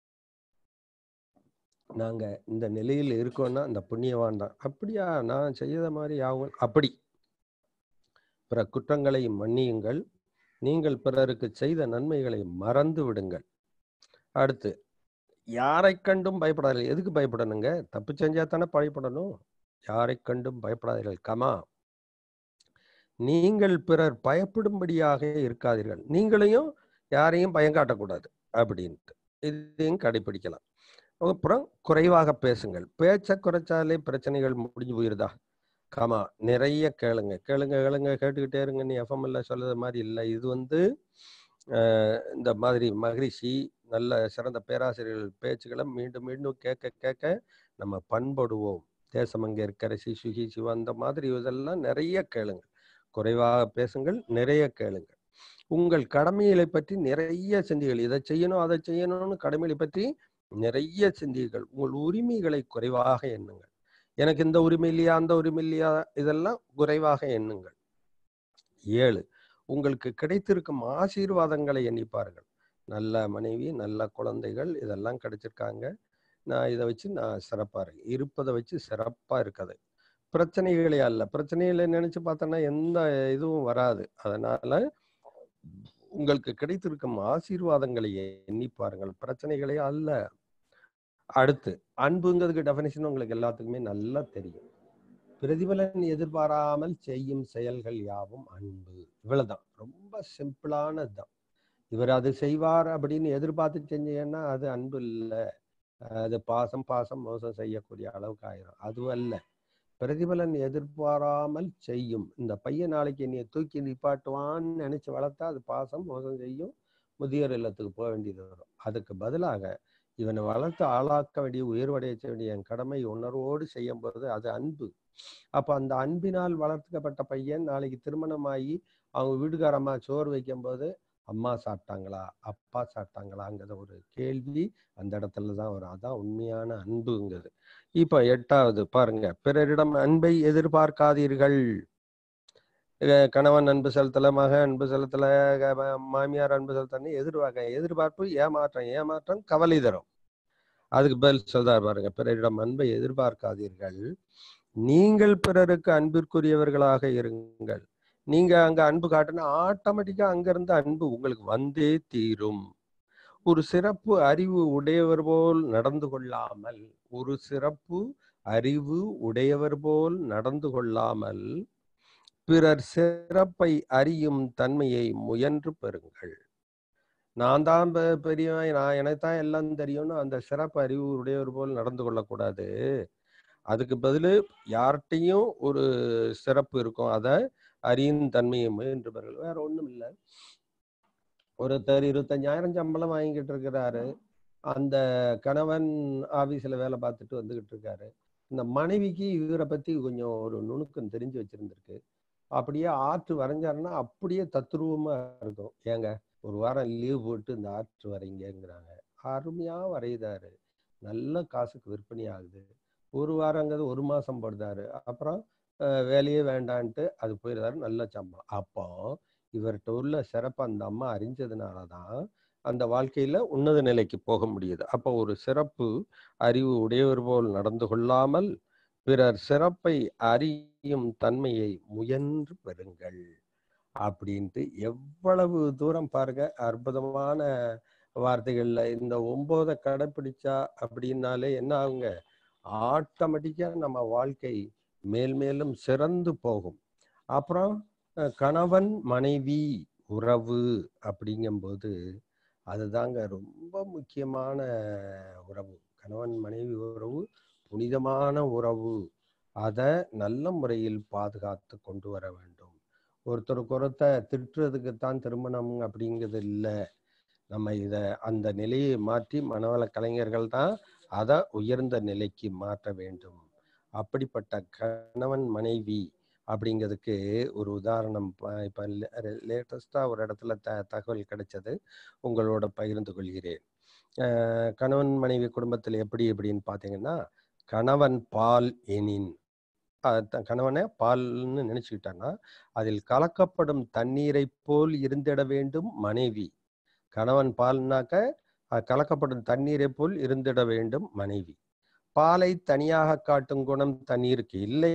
நாங்க இந்த நிலையில் இருக்கோம்னா அந்த புண்ணியவான் தான் அப்படியா நான் செய்யற மாதிரி ஆகும் அப்படி பிற குற்றங்களை மன்னியுங்கள் நீங்கள் பிறருக்கு செய்த நன்மைகளை மறந்து விடுங்கள் அடுத்து யாரை கண்டும் பயப்படாதீர்கள் எதுக்கு பயப்படணுங்க தப்பு செஞ்சா தானே பயப்படணும் யாரை கண்டும் பயப்படாதீர்கள் கமா நீங்கள் பிறர் பயப்படும்படியாக இருக்காதீர்கள் நீங்களையும் யாரையும் பயம் காட்டக்கூடாது அப்படின்ட்டு இதையும் கடைபிடிக்கலாம் அப்புறம் குறைவாக பேசுங்கள் பேச்சை குறைச்சாலே பிரச்சனைகள் முடிஞ்சு போயிருதா காமா நிறைய கேளுங்க கேளுங்க கேளுங்க கேட்டுக்கிட்டே இருங்க நீ எஃப்எம்எல்ல சொல்லுற மாதிரி இல்லை இது வந்து அஹ், இந்த மாதிரி மகிழ்ச்சி நல்ல சிறந்த பேராசிரியர்கள் பேச்சுக்களை மீண்டும் மீண்டும் கேட்க கேட்க நம்ம பண்படுவோம் தேசமங்க இருக்கரசி சுகி சிவா அந்த மாதிரி இதெல்லாம் நிறைய கேளுங்க குறைவாக பேசுங்கள் நிறைய கேளுங்க உங்கள் கடமைகளை பற்றி நிறைய சிந்திகள் இதை செய்யணும் அதை செய்யணும்னு கடமைகளை பற்றி நிறைய சிந்திகள் உங்கள் உரிமைகளை குறைவாக எண்ணுங்கள் எனக்கு இந்த உரிமை இல்லையா அந்த உரிமை இல்லையா இதெல்லாம் குறைவாக எண்ணுங்கள் ஏழு உங்களுக்கு கிடைத்திருக்கும் ஆசீர்வாதங்களை எண்ணிப்பார்கள் நல்ல மனைவி நல்ல குழந்தைகள் இதெல்லாம் கிடைச்சிருக்காங்க நான் இதை வச்சு நான் சிறப்பா இருக்கேன் இருப்பதை வச்சு சிறப்பா இருக்குது பிரச்சனைகளே அல்ல பிரச்சனைகளை நினைச்சு பார்த்தோன்னா எந்த இதுவும் வராது அதனால உங்களுக்கு கிடைத்திருக்கும் ஆசீர்வாதங்களை எண்ணி பாருங்கள் பிரச்சனைகளே அல்ல அடுத்து அன்புங்கிறதுக்கு டெஃபினேஷன் உங்களுக்கு எல்லாத்துக்குமே நல்லா தெரியும் பிரதிபலன் எதிர்பாராமல் செய்யும் செயல்கள் யாவும் அன்பு இவ்வளவுதான் ரொம்ப சிம்பிளானது தான் இவர் அது செய்வார் அப்படின்னு எதிர்பார்த்து செஞ்சீங்கன்னா அது அன்பு இல்லை அது பாசம் பாசம் மோசம் செய்யக்கூடிய அளவுக்கு ஆயிரும் அது அல்ல பிரதிபலன் எதிர்பாராமல் செய்யும் இந்த பையன் நாளைக்கு என்னைய தூக்கி நிப்பாட்டுவான்னு நினைச்சு வளர்த்தா அது பாசம் மோசம் செய்யும் முதியோர் இல்லத்துக்கு போக வேண்டியது வரும் அதுக்கு பதிலாக இவனை வளர்த்து ஆளாக்க வேண்டிய உயர்வடைய வேண்டிய என் கடமை உணர்வோடு செய்யும் போது அது அன்பு அப்ப அந்த அன்பினால் வளர்த்துக்கப்பட்ட பையன் நாளைக்கு திருமணமாகி அவங்க வீட்டுக்காரம்மா சோறு வைக்கும்போது அம்மா சாப்பிட்டாங்களா அப்பா சாப்பிட்டாங்களாங்கிற ஒரு கேள்வி அந்த இடத்துல தான் வரும் அதான் உண்மையான அன்புங்கிறது இப்ப எட்டாவது பாருங்க பிறரிடம் அன்பை எதிர்பார்க்காதீர்கள் அஹ் கணவன் அன்பு செலுத்தல மகன் அன்பு செலுத்தல க- ம- மாமியார் அன்பு செலுத்தன்னு எதிர்பார்க்க எதிர்பார்ப்பு ஏமாற்றம் ஏமாற்றம் கவலை தரும் அதுக்கு பதில் சொல்றாரு பாருங்க பிறரிடம் அன்பை எதிர்பார்க்காதீர்கள் நீங்கள் பிறருக்கு அன்பிற்குரியவர்களாக இருங்கள் நீங்க அங்க அன்பு காட்டினா ஆட்டோமேட்டிக்கா அங்க இருந்து அன்பு உங்களுக்கு வந்தே தீரும் ஒரு சிறப்பு அறிவு உடையவர் போல் நடந்து கொள்ளாமல் ஒரு சிறப்பு அறிவு உடையவர் போல் நடந்து கொள்ளாமல் பிறர் சிறப்பை அறியும் தன்மையை முயன்று பெறுங்கள் நான் தான் பெ- பெரியவன் நான் எனக்கு தான் எல்லாம் தெரியும்னு அந்த சிறப்பு அறிவு உடையவர் போல் நடந்து கொள்ளக்கூடாது அதுக்கு பதில் யார்கிட்டையும் ஒரு சிறப்பு இருக்கும் அதை அறியும் தன்மையை முயன்று பெறுங்கள் வேற ஒண்ணும் இல்லை ஒருத்தர் இருபத்தஞ்சாயிரம் சம்பளம் வாங்கிட்டு இருக்கிறாரு அந்த கணவன் ஆபீஸ்ல வேலை பார்த்துட்டு வந்துகிட்டு இருக்காரு இந்த மனைவிக்கு இவரை பத்தி கொஞ்சம் ஒரு நுணுக்கம் தெரிஞ்சு வச்சிருந்திருக்கு அப்படியே ஆற்று வரைஞ்சாருன்னா அப்படியே தத்ரூபமா இருக்கும் ஏங்க ஒரு வாரம் லீவ் போட்டு இந்த ஆற்று வரைங்கிறாங்க அருமையா வரையுதாரு நல்ல காசுக்கு விற்பனை ஆகுது ஒரு வாரங்கிறது ஒரு மாசம் போடுதாரு அப்புறம் அஹ், வேலையே வேண்டான்ட்டு அது போயிடுறாரு நல்ல சம்பளம் அப்போ இவர்கிட்ட உள்ள சிறப்பு அந்த அம்மா அறிஞ்சதுனால தான் அந்த வாழ்க்கையில உன்னத நிலைக்கு போக முடியுது அப்போ ஒரு சிறப்பு அறிவு உடையவர் போல் நடந்து கொள்ளாமல் பிறர் சிறப்பை அறியும் தன்மையை முயன்று பெறுங்கள் அப்படின்ட்டு எவ்வளவு தூரம் பாருங்க அற்புதமான வார்த்தைகள்ல இந்த ஒன்பதை கடைப்பிடிச்சா அப்படின்னாலே என்ன ஆகுங்க ஆட்டோமேட்டிக்கா நம்ம வாழ்க்கை மேல் மேலும் சிறந்து போகும் அப்புறம் அஹ், கணவன் மனைவி உறவு அப்படிங்கும்போது அதுதாங்க ரொம்ப முக்கியமான உறவு கணவன் மனைவி உறவு புனிதமான உறவு அதை நல்ல முறையில் பாதுகாத்து கொண்டு வர வேண்டும் ஒருத்தருக்கு ஒருத்தர் திட்டுறதுக்குத்தான் திருமணம் அப்படிங்கிறது இல்லை நம்ம இதை அந்த நிலையை மாற்றி மனவள கலைஞர்கள் தான் அதை உயர்ந்த நிலைக்கு மாற்ற வேண்டும் அப்படிப்பட்ட கணவன் மனைவி அப்படிங்கிறதுக்கு ஒரு உதாரணம் ப- இப்ப லேட்டஸ்டா ஒரு இடத்துல த தகவல் கிடைச்சது உங்களோட பகிர்ந்து கொள்கிறேன் அஹ் கணவன் மனைவி குடும்பத்தில் எப்படி எப்படின்னு பார்த்தீங்கன்னா கணவன் பால் எனின் அஹ் த- கணவனை பால்னு நினைச்சுக்கிட்டான்னா அதில் கலக்கப்படும் தண்ணீரை போல் இருந்திட வேண்டும் மனைவி கணவன் பால்னாக்க அஹ் கலக்கப்படும் தண்ணீரை போல் இருந்திட வேண்டும் மனைவி பாலை தனியாக காட்டும் குணம் தண்ணீருக்கு இல்லை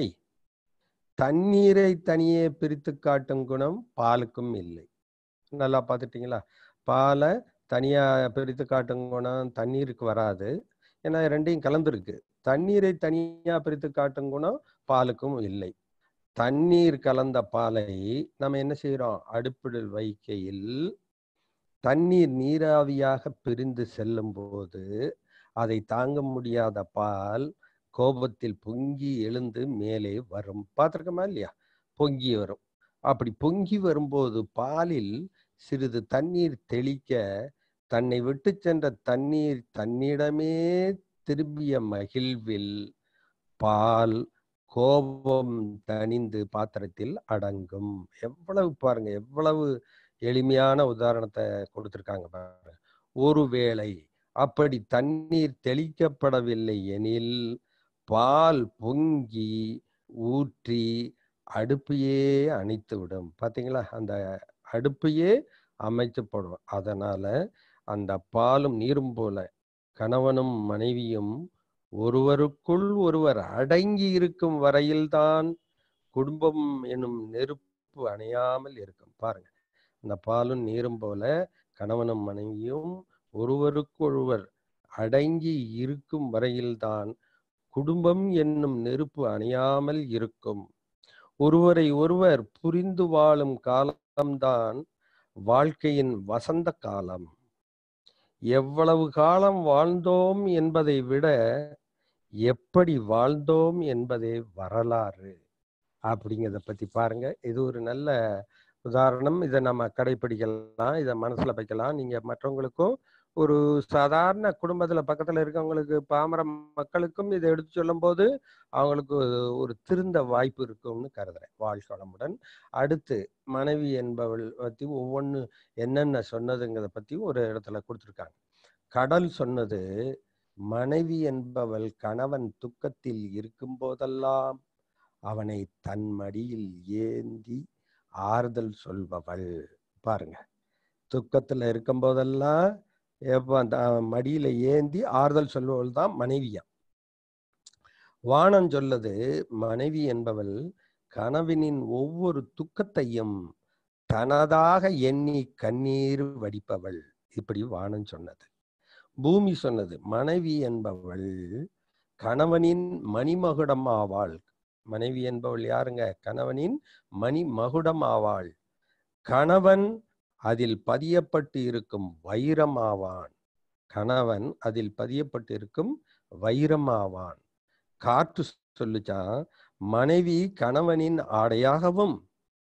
தண்ணீரை தனியே பிரித்து காட்டும் குணம் பாலுக்கும் இல்லை நல்லா பார்த்துட்டீங்களா பாலை தனியா பிரித்து காட்டும் குணம் தண்ணீருக்கு வராது ஏன்னா ரெண்டையும் கலந்துருக்கு தண்ணீரை தனியா பிரித்து காட்டும் குணம் பாலுக்கும் இல்லை தண்ணீர் கலந்த பாலை நம்ம என்ன செய்யறோம் அடுப்பில் வைக்கையில் தண்ணீர் நீராவியாக பிரிந்து செல்லும் போது அதை தாங்க முடியாத பால் கோபத்தில் பொங்கி எழுந்து மேலே வரும் பார்த்துருக்கோமா இல்லையா பொங்கி வரும் அப்படி பொங்கி வரும்போது பாலில் சிறிது தண்ணீர் தெளிக்க தன்னை விட்டு சென்ற தண்ணீர் தன்னிடமே திரும்பிய மகிழ்வில் பால் கோபம் தணிந்து பாத்திரத்தில் அடங்கும் எவ்வளவு பாருங்க எவ்வளவு எளிமையான உதாரணத்தை கொடுத்திருக்காங்க பாருங்க ஒருவேளை அப்படி தண்ணீர் தெளிக்கப்படவில்லை எனில் பால் பொங்கி ஊற்றி அடுப்பையே அணைத்து விடும் பாத்தீங்களா அந்த அடுப்பையே அமைத்து போடும் அதனால அந்த பாலும் நீரும் போல கணவனும் மனைவியும் ஒருவருக்குள் ஒருவர் அடங்கி இருக்கும் வரையில்தான் குடும்பம் எனும் நெருப்பு அணையாமல் இருக்கும் பாருங்க அந்த பாலும் நீரும் போல கணவனும் மனைவியும் ஒருவருக்கொருவர் அடங்கி இருக்கும் வரையில்தான் குடும்பம் என்னும் நெருப்பு அணையாமல் இருக்கும் ஒருவரை ஒருவர் புரிந்து வாழும் காலம்தான் வாழ்க்கையின் வசந்த காலம் எவ்வளவு காலம் வாழ்ந்தோம் என்பதை விட எப்படி வாழ்ந்தோம் என்பதே வரலாறு அப்படிங்கிறத பத்தி பாருங்க இது ஒரு நல்ல உதாரணம் இதை நம்ம கடைபிடிக்கலாம் இதை மனசுல வைக்கலாம் நீங்க மற்றவங்களுக்கும் ஒரு சாதாரண குடும்பத்துல பக்கத்துல இருக்கவங்களுக்கு பாமர மக்களுக்கும் இதை எடுத்து சொல்லும்போது அவங்களுக்கு ஒரு- ஒரு திருந்த வாய்ப்பு இருக்கும்னு கருதுறேன் வாழ்க வளமுடன் அடுத்து மனைவி என்பவள் பத்தி ஒவ்வொன்று என்னென்ன சொன்னதுங்கிறத பத்தி ஒரு இடத்துல கொடுத்துருக்காங்க கடல் சொன்னது மனைவி என்பவள் கணவன் துக்கத்தில் இருக்கும் போதெல்லாம் அவனை தன் மடியில் ஏந்தி ஆறுதல் சொல்பவள் பாருங்க துக்கத்துல இருக்கும் போதெல்லாம் எப்ப அந்த மடியில ஏந்தி ஆறுதல் சொல்பவள் தான் மனைவியா வானம் சொல்லது மனைவி என்பவள் கணவனின் ஒவ்வொரு துக்கத்தையும் தனதாக எண்ணி கண்ணீர் வடிப்பவள் இப்படி வானம் சொன்னது பூமி சொன்னது மனைவி என்பவள் கணவனின் மணிமகுடம் ஆவாள் மனைவி என்பவள் யாருங்க கணவனின் மணிமகுடம் ஆவாள் கணவன் அதில் பதியப்பட்டு இருக்கும் வைரம் ஆவான் கணவன் அதில் பதியப்பட்டு இருக்கும் வைரம் ஆவான் காற்று சொல்லுச்சான் மனைவி கணவனின் ஆடையாகவும்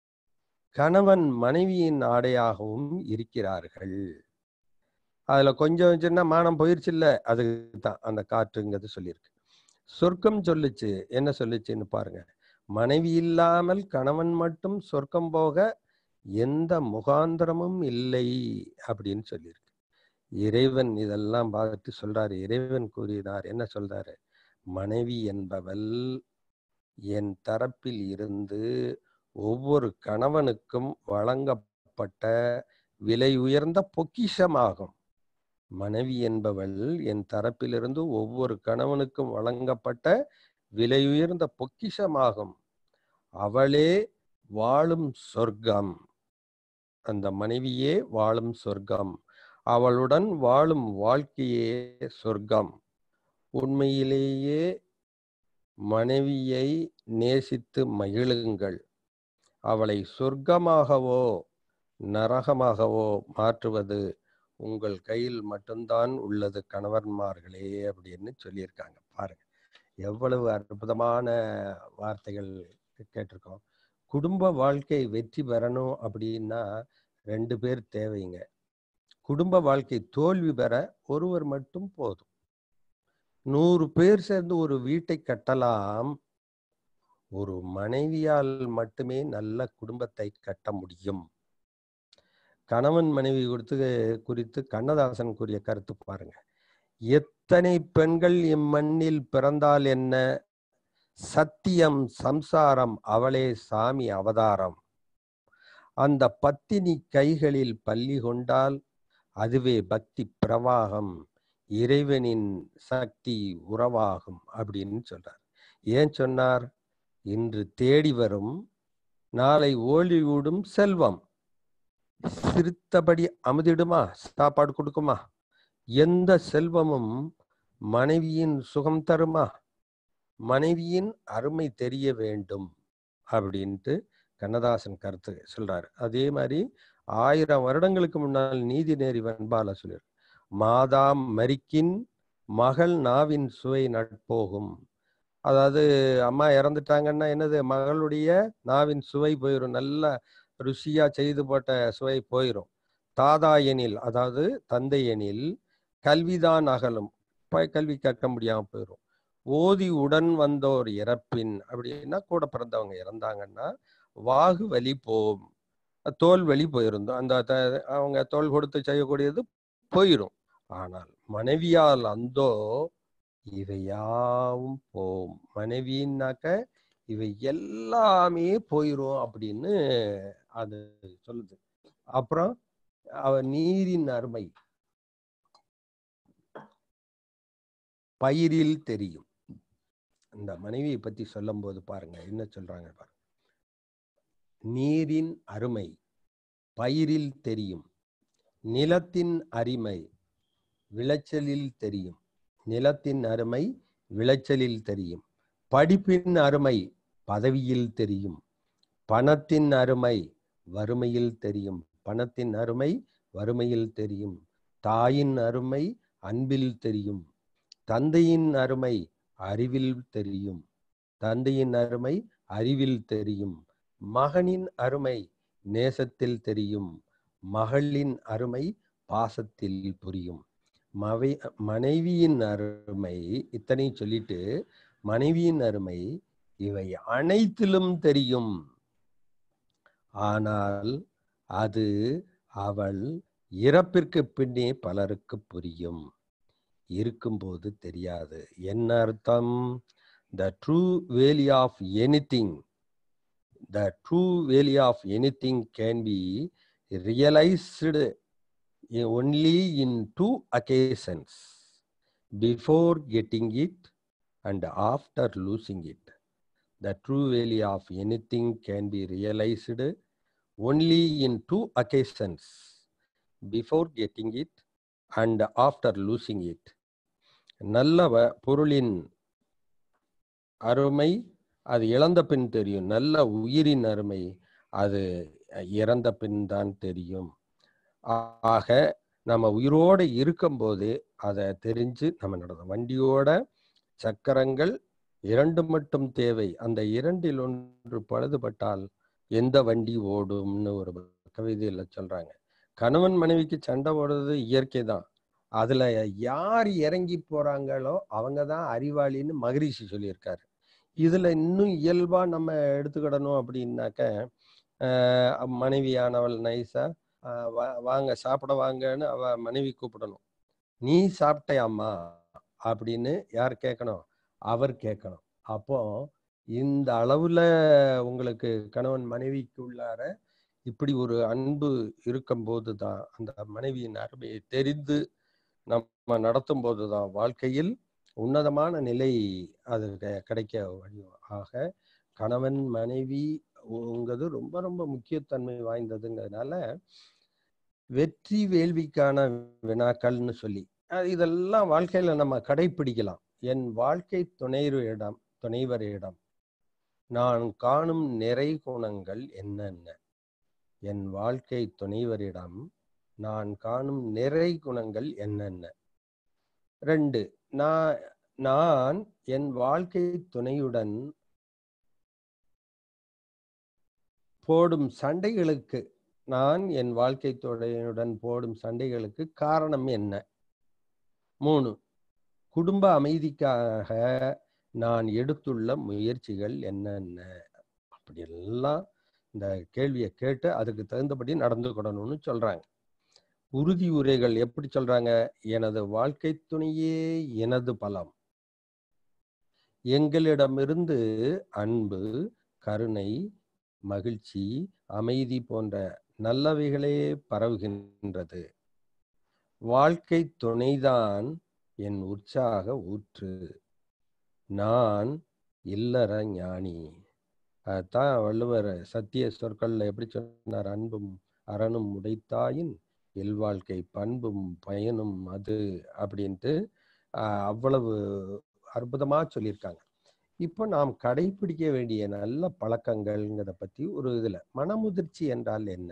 கணவன் மனைவியின் ஆடையாகவும் இருக்கிறார்கள் அதுல கொஞ்சம் சின்ன மானம் போயிருச்சு இல்ல அதுக்கு தான் அந்த காற்றுங்கிறது சொல்லியிருக்கு சொர்க்கம் சொல்லுச்சு என்ன சொல்லுச்சுன்னு பாருங்க மனைவி இல்லாமல் கணவன் மட்டும் சொர்க்கம் போக எந்த முகாந்திரமும் இல்லை அப்படின்னு சொல்லியிருக்கு இறைவன் இதெல்லாம் பார்த்து சொல்றாரு இறைவன் கூறினார் என்ன சொல்றாரு மனைவி என்பவள் என் தரப்பில் இருந்து ஒவ்வொரு கணவனுக்கும் வழங்கப்பட்ட விலை உயர்ந்த பொக்கிஷமாகும் மனைவி என்பவள் என் தரப்பிலிருந்து ஒவ்வொரு கணவனுக்கும் வழங்கப்பட்ட விலையுயர்ந்த பொக்கிஷமாகும் அவளே வாழும் சொர்க்கம் அந்த மனைவியே வாழும் சொர்க்கம் அவளுடன் வாழும் வாழ்க்கையே சொர்க்கம் உண்மையிலேயே மனைவியை நேசித்து மகிழுங்கள் அவளை சொர்க்கமாகவோ நரகமாகவோ மாற்றுவது உங்கள் கையில் மட்டும்தான் உள்ளது கணவன்மார்களே அப்படின்னு சொல்லியிருக்காங்க பாருங்க எவ்வளவு அற்புதமான வார்த்தைகள் கேட்டிருக்கோம் குடும்ப வாழ்க்கை வெற்றி பெறணும் அப்படின்னா ரெண்டு பேர் தேவைங்க குடும்ப வாழ்க்கை தோல்வி பெற ஒருவர் மட்டும் போதும் நூறு பேர் சேர்ந்து ஒரு வீட்டை கட்டலாம் ஒரு மனைவியால் மட்டுமே நல்ல குடும்பத்தை கட்ட முடியும் கணவன் மனைவி கொடுத்து குறித்து கண்ணதாசன் கூறிய கருத்து பாருங்க எத்தனை பெண்கள் இம்மண்ணில் பிறந்தால் என்ன சத்தியம் சம்சாரம் அவளே சாமி அவதாரம் அந்த பத்தினி கைகளில் பள்ளி கொண்டால் அதுவே பக்தி பிரவாகம் இறைவனின் சக்தி உறவாகும் அப்படின்னு சொல்றார் ஏன் சொன்னார் இன்று தேடி வரும் நாளை ஓழிவிடும் செல்வம் சிரித்தபடி அமுதிடுமா சாப்பாடு கொடுக்குமா எந்த செல்வமும் மனைவியின் சுகம் தருமா மனைவியின் அருமை தெரிய வேண்டும் அப்படின்ட்டு கண்ணதாசன் கருத்து சொல்றாரு அதே மாதிரி ஆயிரம் வருடங்களுக்கு முன்னால் நீதி நேரி வெண்பால சொல்லிரு மாதாம் மரிக்கின் மகள் நாவின் சுவை நட்போகும் அதாவது அம்மா இறந்துட்டாங்கன்னா என்னது மகளுடைய நாவின் சுவை போயிடும் நல்ல ருசியா செய்து போட்ட சுவை போயிடும் தாதா எனில் அதாவது தந்தை எனில் கல்விதான் அகலும் ப- கல்வி கற்க முடியாம போயிடும் ஓதி உடன் வந்தோர் இறப்பின் அப்படின்னா கூட பிறந்தவங்க இறந்தாங்கன்னா வாகு வலி போம் தோல் வலி போயிருந்தோம் அந்த த- அவங்க தோல் கொடுத்து செய்யக்கூடியது போயிடும் ஆனால் மனைவியால் அந்தோ இவையாவும் போம் மனைவின்னாக்க இவை எல்லாமே போயிரும் அப்படின்னு அது சொல்லுது அப்புறம் அவ நீரின் அருமை பயிரில் தெரியும் இந்த மனைவியை பத்தி சொல்லும்போது பாருங்க என்ன சொல்றாங்க பாருங்க நீரின் அருமை பயிரில் தெரியும் நிலத்தின் அருமை விளைச்சலில் தெரியும் நிலத்தின் அருமை விளைச்சலில் தெரியும் படிப்பின் அருமை பதவியில் தெரியும் பணத்தின் அருமை வறுமையில் தெரியும் பணத்தின் அருமை வறுமையில் தெரியும் தாயின் அருமை அன்பில் தெரியும் தந்தையின் அருமை அறிவில் தெரியும் தந்தையின் அருமை அறிவில் தெரியும் மகனின் அருமை நேசத்தில் தெரியும் மகளின் அருமை பாசத்தில் புரியும் மவை மனைவியின் அருமை இத்தனையும் சொல்லிட்டு மனைவியின் அருமை இவை அனைத்திலும் தெரியும் ஆனால் அது அவள் இறப்பிற்கு பின்னே பலருக்கு புரியும் இருக்கும்போது தெரியாது என்ன அர்த்தம் the true value of anything the true value of anything can be realised only in two occasions before getting it and after losing it. The true value of anything can be realized only in two occasions before getting it and after losing it. நல்ல வ- பொருளின் அருமை அது இழந்த பின் தெரியும் நல்ல உயிரின் அருமை அது இறந்த பின் தான் தெரியும் ஆக நம்ம உயிரோடு இருக்கும்போது அதை தெரிஞ்சு நம்ம நடந்தோம் வண்டியோட சக்கரங்கள் இரண்டு மட்டும் தேவை அந்த இரண்டில் ஒன்று பழுதுபட்டால் எந்த வண்டி ஓடும்னு ஒரு கவிதையில சொல்றாங்க கணவன் மனைவிக்கு சண்டை போடுறது இயற்கை தான் அதுல யார் இறங்கி போறாங்களோ அவங்க தான் அறிவாளின்னு மகரிஷி சொல்லியிருக்காரு இதுல இன்னும் இயல்பா நம்ம எடுத்துக்கிடணும் அப்படின்னாக்க ஆஹ் மனைவியானவள் நைஸா ஆஹ் வா- வாங்க சாப்பிட வாங்கன்னு அவ மனைவி கூப்பிடணும் நீ சாப்பிட்டையாம்மா அப்படின்னு யார் கேட்கணும் அவர் கேட்கணும் அப்போ இந்த அளவுல உங்களுக்கு கணவன் மனைவிக்கு உள்ளார இப்படி ஒரு அன்பு இருக்கும்போது தான் அந்த மனைவியின் அருமையை தெரிந்து நம்ம நடத்தும் போது தான் வாழ்க்கையில் உன்னதமான நிலை அது கெ- கிடைக்க வழியும் ஆக கணவன் மனைவி உங்கிறது ரொம்ப ரொம்ப முக்கியத்தன்மை வாய்ந்ததுங்கிறதுனால வெற்றி வேள்விக்கான வினாக்கள்னு சொல்லி அஹ் இதெல்லாம் வாழ்க்கையில நம்ம கடைபிடிக்கலாம் என் வாழ்க்கை துணைவரிடம் துணைவரிடம் நான் காணும் நிறை குணங்கள் என்னென்ன என் வாழ்க்கை துணைவரிடம் நான் காணும் நிறை குணங்கள் என்னென்ன ரெண்டு நான் நான் என் வாழ்க்கை துணையுடன் போடும் சண்டைகளுக்கு நான் என் வாழ்க்கை துணையுடன் போடும் சண்டைகளுக்கு காரணம் என்ன மூணு குடும்ப அமைதிக்காக நான் எடுத்துள்ள முயற்சிகள் என்னென்ன அப்படியெல்லாம் இந்த கேள்வியை கேட்டு அதுக்கு தகுந்தபடி நடந்துக்கிடணும்னு சொல்றாங்க உறுதி உரைகள் எப்படி சொல்றாங்க எனது வாழ்க்கை துணையே எனது பலம் எங்களிடமிருந்து அன்பு கருணை மகிழ்ச்சி அமைதி போன்ற நல்லவைகளே பரவுகின்றது வாழ்க்கை துணைதான் என் உற்சாக ஊற்று நான் இல்லற ஞானி அதான் வள்ளுவர் சத்திய சொற்கள்ல எப்படி சொன்னார் அன்பும் அரணும் உடைத்தாயின் இல்வாழ்க்கை பண்பும் பயனும் அது அப்படின்ட்டு ஆஹ் அவ்வளவு அற்புதமா சொல்லியிருக்காங்க இப்போ நாம் கடைபிடிக்க வேண்டிய நல்ல பழக்கங்கள்ங்கிறத பத்தி ஒரு இதுல மனமுதிர்ச்சி என்றால் என்ன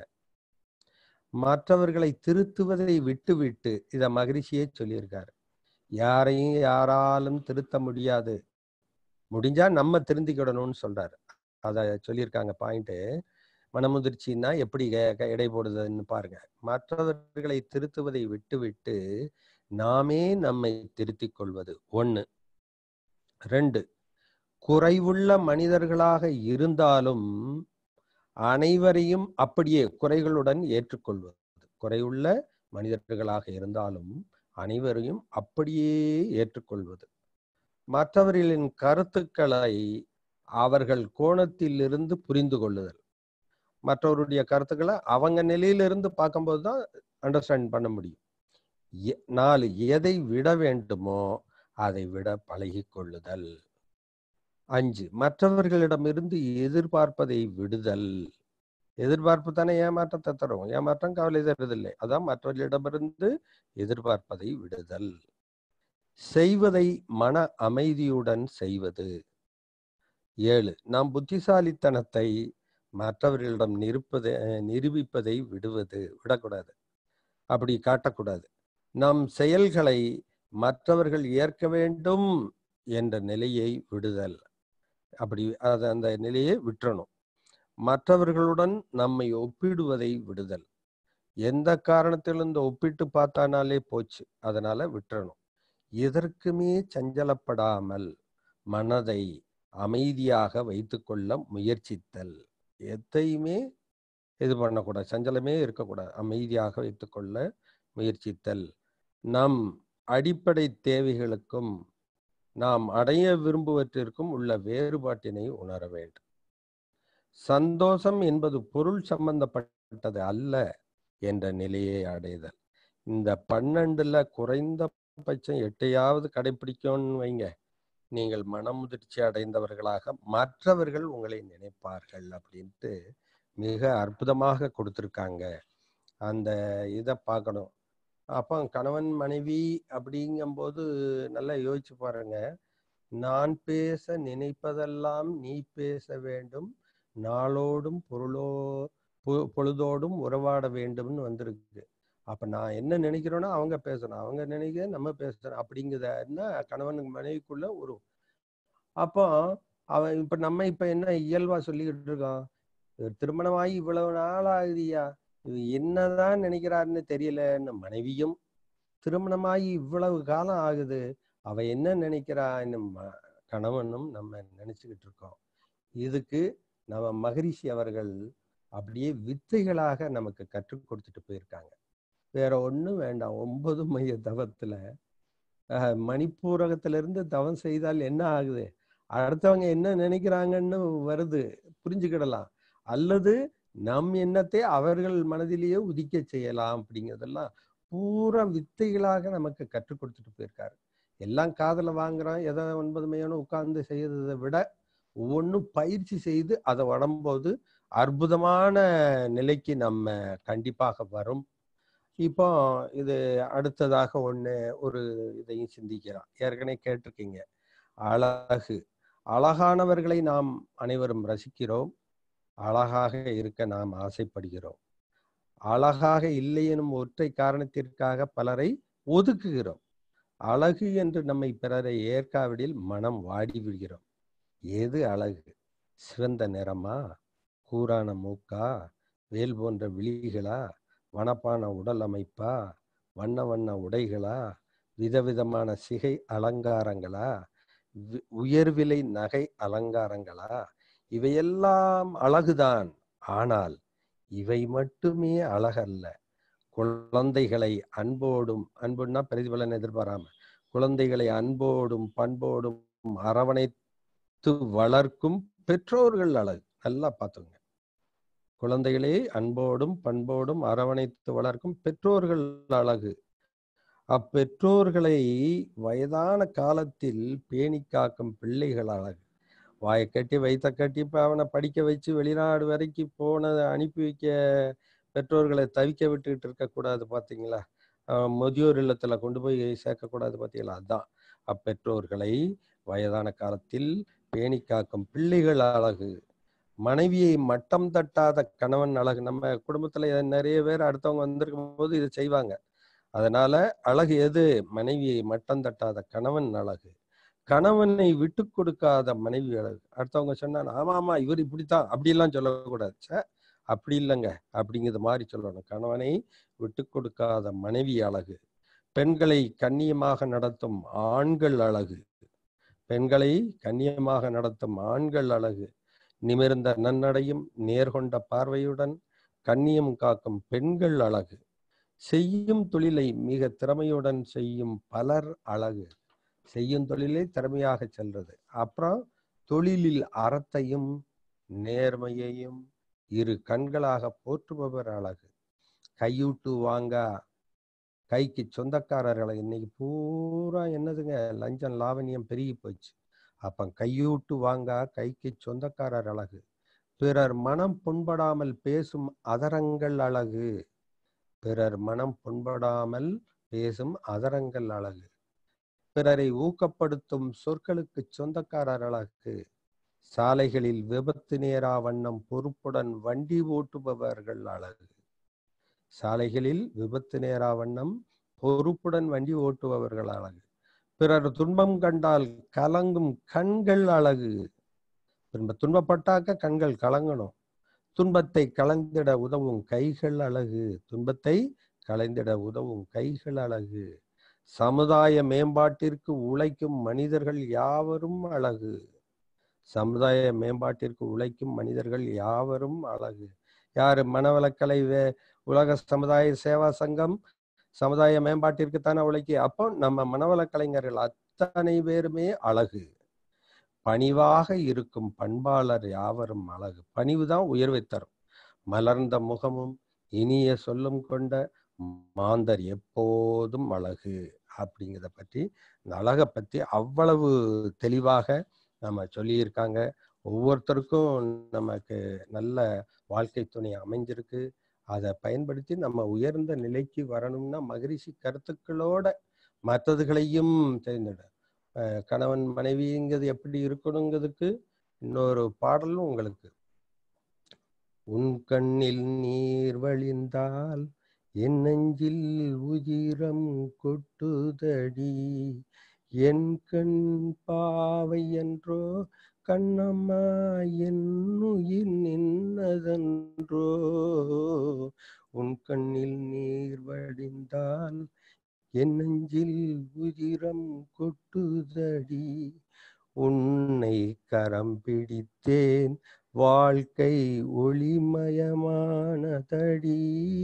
மற்றவர்களை திருத்துவதை விட்டு விட்டு இத மகிழ்ச்சியே சொல்லியிருக்காரு யாரையும் யாராலும் திருத்த முடியாது முடிஞ்சா நம்ம திருந்திக்கிடணும்னு சொல்றாரு அத சொல்லியிருக்காங்க பாயிண்ட் மனமுதிர்ச்சின்னா எப்படி எ- க- எடை போடுதுன்னு பாருங்க மற்றவர்களை திருத்துவதை விட்டு விட்டு நாமே நம்மை திருத்திக் கொள்வது ஒண்ணு ரெண்டு குறைவுள்ள மனிதர்களாக இருந்தாலும் அனைவரையும் அப்படியே குறைகளுடன் ஏற்றுக்கொள்வது குறைவுள்ள மனிதர்களாக இருந்தாலும் அனைவரையும் அப்படியே ஏற்றுக்கொள்வது மற்றவர்களின் கருத்துக்களை அவர்கள் கோணத்திலிருந்து புரிந்து கொள்ளுதல் மற்றவருடைய கருத்துக்களை அவங்க நிலையிலிருந்து பார்க்கும்போது தான் அண்டர்ஸ்டாண்ட் பண்ண முடியும் எ- நாலு எதை விட வேண்டுமோ அதை விட பழகிக் கொள்ளுதல் அஞ்சு மற்றவர்களிடமிருந்து எதிர்பார்ப்பதை விடுதல் எதிர்பார்ப்பு தானே ஏமாற்றத்தை தரும் ஏமாற்றம் கவலை தருவதில்லை அதான் மற்றவர்களிடமிருந்து எதிர்பார்ப்பதை விடுதல் செய்வதை மன அமைதியுடன் செய்வது ஏழு நாம் புத்திசாலித்தனத்தை மற்றவர்களிடம் நிருப்பதை நிரூபிப்பதை விடுவது விடக்கூடாது அப்படி காட்டக்கூடாது நம் செயல்களை மற்றவர்கள் ஏற்க வேண்டும் என்ற நிலையை விடுதல் அப்படி அது அந்த நிலையை விட்டுறணும் மற்றவர்களுடன் நம்மை ஒப்பிடுவதை விடுதல் எந்த காரணத்திலிருந்து ஒப்பிட்டு பார்த்தானாலே போச்சு அதனால விட்டுறணும் எதற்குமே சஞ்சலப்படாமல் மனதை அமைதியாக வைத்துக்கொள்ள முயற்சித்தல் எதையுமே இது பண்ணக்கூடாது சஞ்சலமே இருக்கக்கூடாது அமைதியாக வைத்துக்கொள்ள முயற்சித்தல் நம் அடிப்படை தேவைகளுக்கும் நாம் அடைய விரும்புவற்றிற்கும் உள்ள வேறுபாட்டினை உணர வேண்டும் சந்தோஷம் என்பது பொருள் சம்பந்தப்பட்டது அல்ல என்ற நிலையை அடைதல் இந்த பன்னெண்டுல குறைந்தபட்சம் எட்டையாவது கடைபிடிக்கணும்னு வைங்க நீங்கள் மனமுதிர்ச்சி அடைந்தவர்களாக மற்றவர்கள் உங்களை நினைப்பார்கள் அப்படின்ட்டு மிக அற்புதமாக கொடுத்துருக்காங்க அந்த இதை பார்க்கணும் அப்போ கணவன் மனைவி அப்படிங்கும்போது நல்லா யோசிச்சு பாருங்க நான் பேச நினைப்பதெல்லாம் நீ பேச வேண்டும் நாளோடும் பொருளோ பொ- பொழுதோடும் உறவாட வேண்டும்னு வந்திருக்கு அப்ப நான் என்ன நினைக்கிறேனோ அவங்க பேசணும் அவங்க நினைக்க நம்ம பேசணும் அப்படிங்கிறதுனா கணவன் மனைவிக்குள்ள ஒரு அப்போ அவன் இப்ப நம்ம இப்ப என்ன இயல்பா சொல்லிக்கிட்டு இருக்கோம் இவர் திருமணமாகி இவ்வளவு நாள் ஆகுதியா இது என்னதான் நினைக்கிறாருன்னு தெரியலன்னு மனைவியும் திருமணமாகி இவ்வளவு காலம் ஆகுது அவ என்ன நினைக்கிறான்னு ம- கணவனும் நம்ம நினைச்சுக்கிட்டு இருக்கோம் இதுக்கு நம்ம மகரிஷி அவர்கள் அப்படியே வித்தைகளாக நமக்கு கற்றுக் கொடுத்துட்டு போயிருக்காங்க வேற ஒண்ணும் வேண்டாம் ஒன்பது மைய தவத்துல அஹ், மணிப்பூரகத்திலிருந்து தவம் செய்தால் என்ன ஆகுது அடுத்தவங்க என்ன நினைக்கிறாங்கன்னு வருது புரிஞ்சுக்கிடலாம் அல்லது நம் எண்ணத்தை அவர்கள் மனதிலேயே உதிக்க செய்யலாம் அப்படிங்கிறதெல்லாம் பூரா வித்தைகளாக நமக்கு கற்றுக் கொடுத்துட்டு போயிருக்காரு எல்லாம் காதுல வாங்குறோம் எதை ஒன்பது மையனும் உட்கார்ந்து செய்யறதை விட ஒவ்வொன்றும் பயிற்சி செய்து அதை உடம்போது அற்புதமான நிலைக்கு நம்ம கண்டிப்பாக வரும் இப்போ இது அடுத்ததாக ஒண்ணு ஒரு இதையும் சிந்திக்கலாம் ஏற்கனவே கேட்டிருக்கீங்க அழகு அழகானவர்களை நாம் அனைவரும் ரசிக்கிறோம் அழகாக இருக்க நாம் ஆசைப்படுகிறோம் அழகாக இல்லை எனும் ஒற்றை காரணத்திற்காக பலரை ஒதுக்குகிறோம் அழகு என்று நம்மை பிறரை ஏற்காவிடில் மனம் வாடி விடுகிறோம் எது அழகு சிவந்த நிறமா கூரான மூக்கா வேல் போன்ற விழிகளா வனப்பான உடல் அமைப்பா வண்ண வண்ண உடைகளா விதவிதமான சிகை அலங்காரங்களா வி- உயர்விலை நகை அலங்காரங்களா இவையெல்லாம் அழகுதான் ஆனால் இவை மட்டுமே அழகல்ல குழந்தைகளை அன்போடும் அன்புன்னா பிரதிபலன் எதிர்பாராம குழந்தைகளை அன்போடும் பண்போடும் அரவணைத்து வளர்க்கும் பெற்றோர்கள் அழகு நல்லா பார்த்துங்க குழந்தைகளை அன்போடும் பண்போடும் அரவணைத்து வளர்க்கும் பெற்றோர்கள் அழகு அப்பெற்றோர்களை வயதான காலத்தில் பேணி காக்கும் பிள்ளைகள் அழகு வாயை கட்டி வைத்த கட்டி இப்ப அவனை படிக்க வச்சு வெளிநாடு வரைக்கும் போனதை அனுப்பி வைக்க பெற்றோர்களை தவிக்க விட்டுக்கிட்டு இருக்கக்கூடாது பார்த்தீங்களா அஹ் முதியோர் இல்லத்துல கொண்டு போய் சேர்க்கக்கூடாது பார்த்தீங்களா அதான் அப்பெற்றோர்களை வயதான காலத்தில் பேணி காக்கும் பிள்ளைகள் அழகு மனைவியை மட்டம் தட்டாத கணவன் அழகு நம்ம குடும்பத்துல நிறைய பேர் அடுத்தவங்க வந்திருக்கும் போது இதை செய்வாங்க அதனால அழகு எது மனைவியை மட்டம் தட்டாத கணவன் அழகு கணவனை விட்டு கொடுக்காத மனைவி அழகு அடுத்தவங்க சொன்னா ஆமா ஆமா இவர் இப்படித்தான் அப்படிலாம் சொல்லக்கூடாது ச்சே அப்படி இல்லைங்க அப்படிங்கிறது மாதிரி சொல்லணும் கணவனை விட்டு கொடுக்காத மனைவி அழகு பெண்களை கண்ணியமாக நடத்தும் ஆண்கள் அழகு பெண்களை கண்ணியமாக நடத்தும் ஆண்கள் அழகு நிமிர்ந்த நன்னடையும் நேர்கொண்ட பார்வையுடன் கண்ணியம் காக்கும் பெண்கள் அழகு செய்யும் தொழிலை மிக திறமையுடன் செய்யும் பலர் அழகு செய்யும் தொழிலை திறமையாக செல்றது அப்புறம் தொழிலில் அறத்தையும் நேர்மையையும் இரு கண்களாக போற்றுபவர் அழகு கையூட்டு வாங்க கைக்கு சொந்தக்காரர்களை இன்னைக்கு பூரா என்னதுங்க லஞ்சம் லாவணியம் பெருகி போச்சு அப்ப கையூட்டு வாங்க கைக்கு சொந்தக்காரர் அழகு பிறர் மனம் புண்படாமல் பேசும் அதரங்கள் அழகு பிறர் மனம் புண்படாமல் பேசும் அதரங்கள் அழகு பிறரை ஊக்கப்படுத்தும் சொற்களுக்கு சொந்தக்காரர் அழகு சாலைகளில் விபத்து நேரா வண்ணம் பொறுப்புடன் வண்டி ஓட்டுபவர்கள் அழகு சாலைகளில் விபத்து நேரா வண்ணம் பொறுப்புடன் வண்டி ஓட்டுபவர்கள் அழகு பிறர் துன்பம் கண்டால் கலங்கும் கண்கள் அழகு திரும்ப துன்பப்பட்டாக்க கண்கள் கலங்கணும் துன்பத்தை களைந்திட உதவும் கைகள் அழகு துன்பத்தை களைந்திட உதவும் கைகள் அழகு சமுதாய மேம்பாட்டிற்கு உழைக்கும் மனிதர்கள் யாவரும் அழகு சமுதாய மேம்பாட்டிற்கு உழைக்கும் மனிதர்கள் யாவரும் அழகு யாரு மனவளக்கலை வே- உலக சமுதாய சேவா சங்கம் சமுதாய மேம்பாட்டிற்கு தானே உழைக்கி அப்போ நம்ம மனவள கலைஞர்கள் அத்தனை பேருமே அழகு பணிவாக இருக்கும் பண்பாளர் யாவரும் அழகு பணிவுதான் உயர்வை தரும் மலர்ந்த முகமும் இனிய சொல்லும் கொண்ட மாந்தர் எப்போதும் அழகு அப்படிங்கிறத பற்றி இந்த அழகை பற்றி அவ்வளவு தெளிவாக நம்ம சொல்லியிருக்காங்க ஒவ்வொருத்தருக்கும் நமக்கு நல்ல வாழ்க்கை துணை அமைஞ்சிருக்கு அதை பயன்படுத்தி நம்ம உயர்ந்த நிலைக்கு வரணும்னா மகரிஷி கருத்துக்களோட மற்றதுகளையும் தெரிஞ்சிட அஹ் கணவன் மனைவிங்கிறது எப்படி இருக்கணுங்கிறதுக்கு இன்னொரு பாடலும் உங்களுக்கு உன் கண்ணில் நீர் வழிந்தால் என் நெஞ்சில் உதிரம் கொட்டுதடி என் கண் பாவை என்றோ கண்ணம்மா என் உயிர் நின்னதன்றோ உன் கண்ணில் நீர் வடிந்தால் என் நெஞ்சில் உதிரம் கொட்டுதடி உன்னை கரம் பிடித்தேன் வாழ்க்கை ஒளிமயமானதடி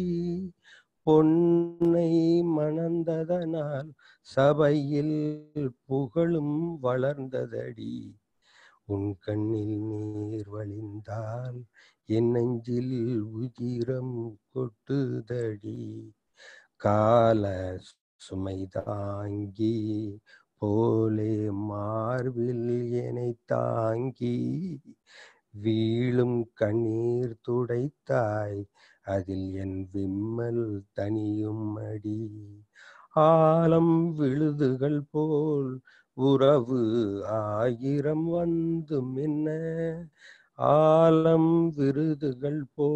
பொன்னை மணந்ததனால் சபையில் புகழும் வளர்ந்ததடி உன் கண்ணில் நீர் வழிந்தால் என் நெஞ்சில் உதிரம் கொட்டுதடி கால சுமை தாங்கி போலே மார்பில் என்னை தாங்கி வீழும் கண்ணீர் துடைத்தாய் அதில் என் விம்மல் தனியும் அடி ஆலம் விழுதுகள் போல் உறவு ஆயிரம் வந்து மின்ன ஆலம் விருதுகள் போ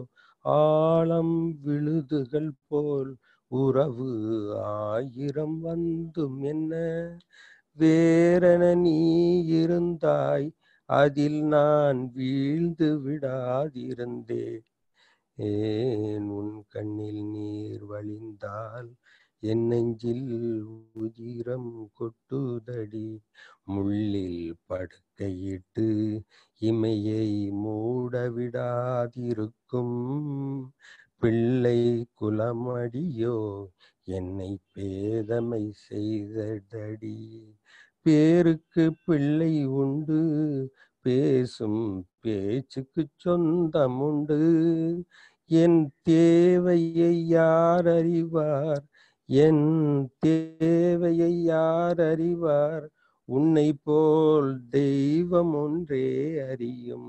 ஆழம் விழுதுகள் போல் உறவு ஆயிரம் வந்தும் என்ன வேறென நீ இருந்தாய் அதில் நான் வீழ்ந்து விடாதிருந்தே ஏன் உன் கண்ணில் நீர் வழிந்தால் என் நெஞ்சில் உதிரம் கொட்டுதடி முள்ளில் படுக்கையிட்டு இமையை மூட விடாதிருக்கும் பிள்ளை குலமடியோ என்னை பேதமை செய்தடி பேருக்கு பிள்ளை உண்டு பேசும் பேச்சுக்கு சொந்தம் உண்டு என் தேவையை யார் அறிவார் என் தேவையை யார் அறிவார் உன்னை போல் தெய்வம் ஒன்றே அறியும்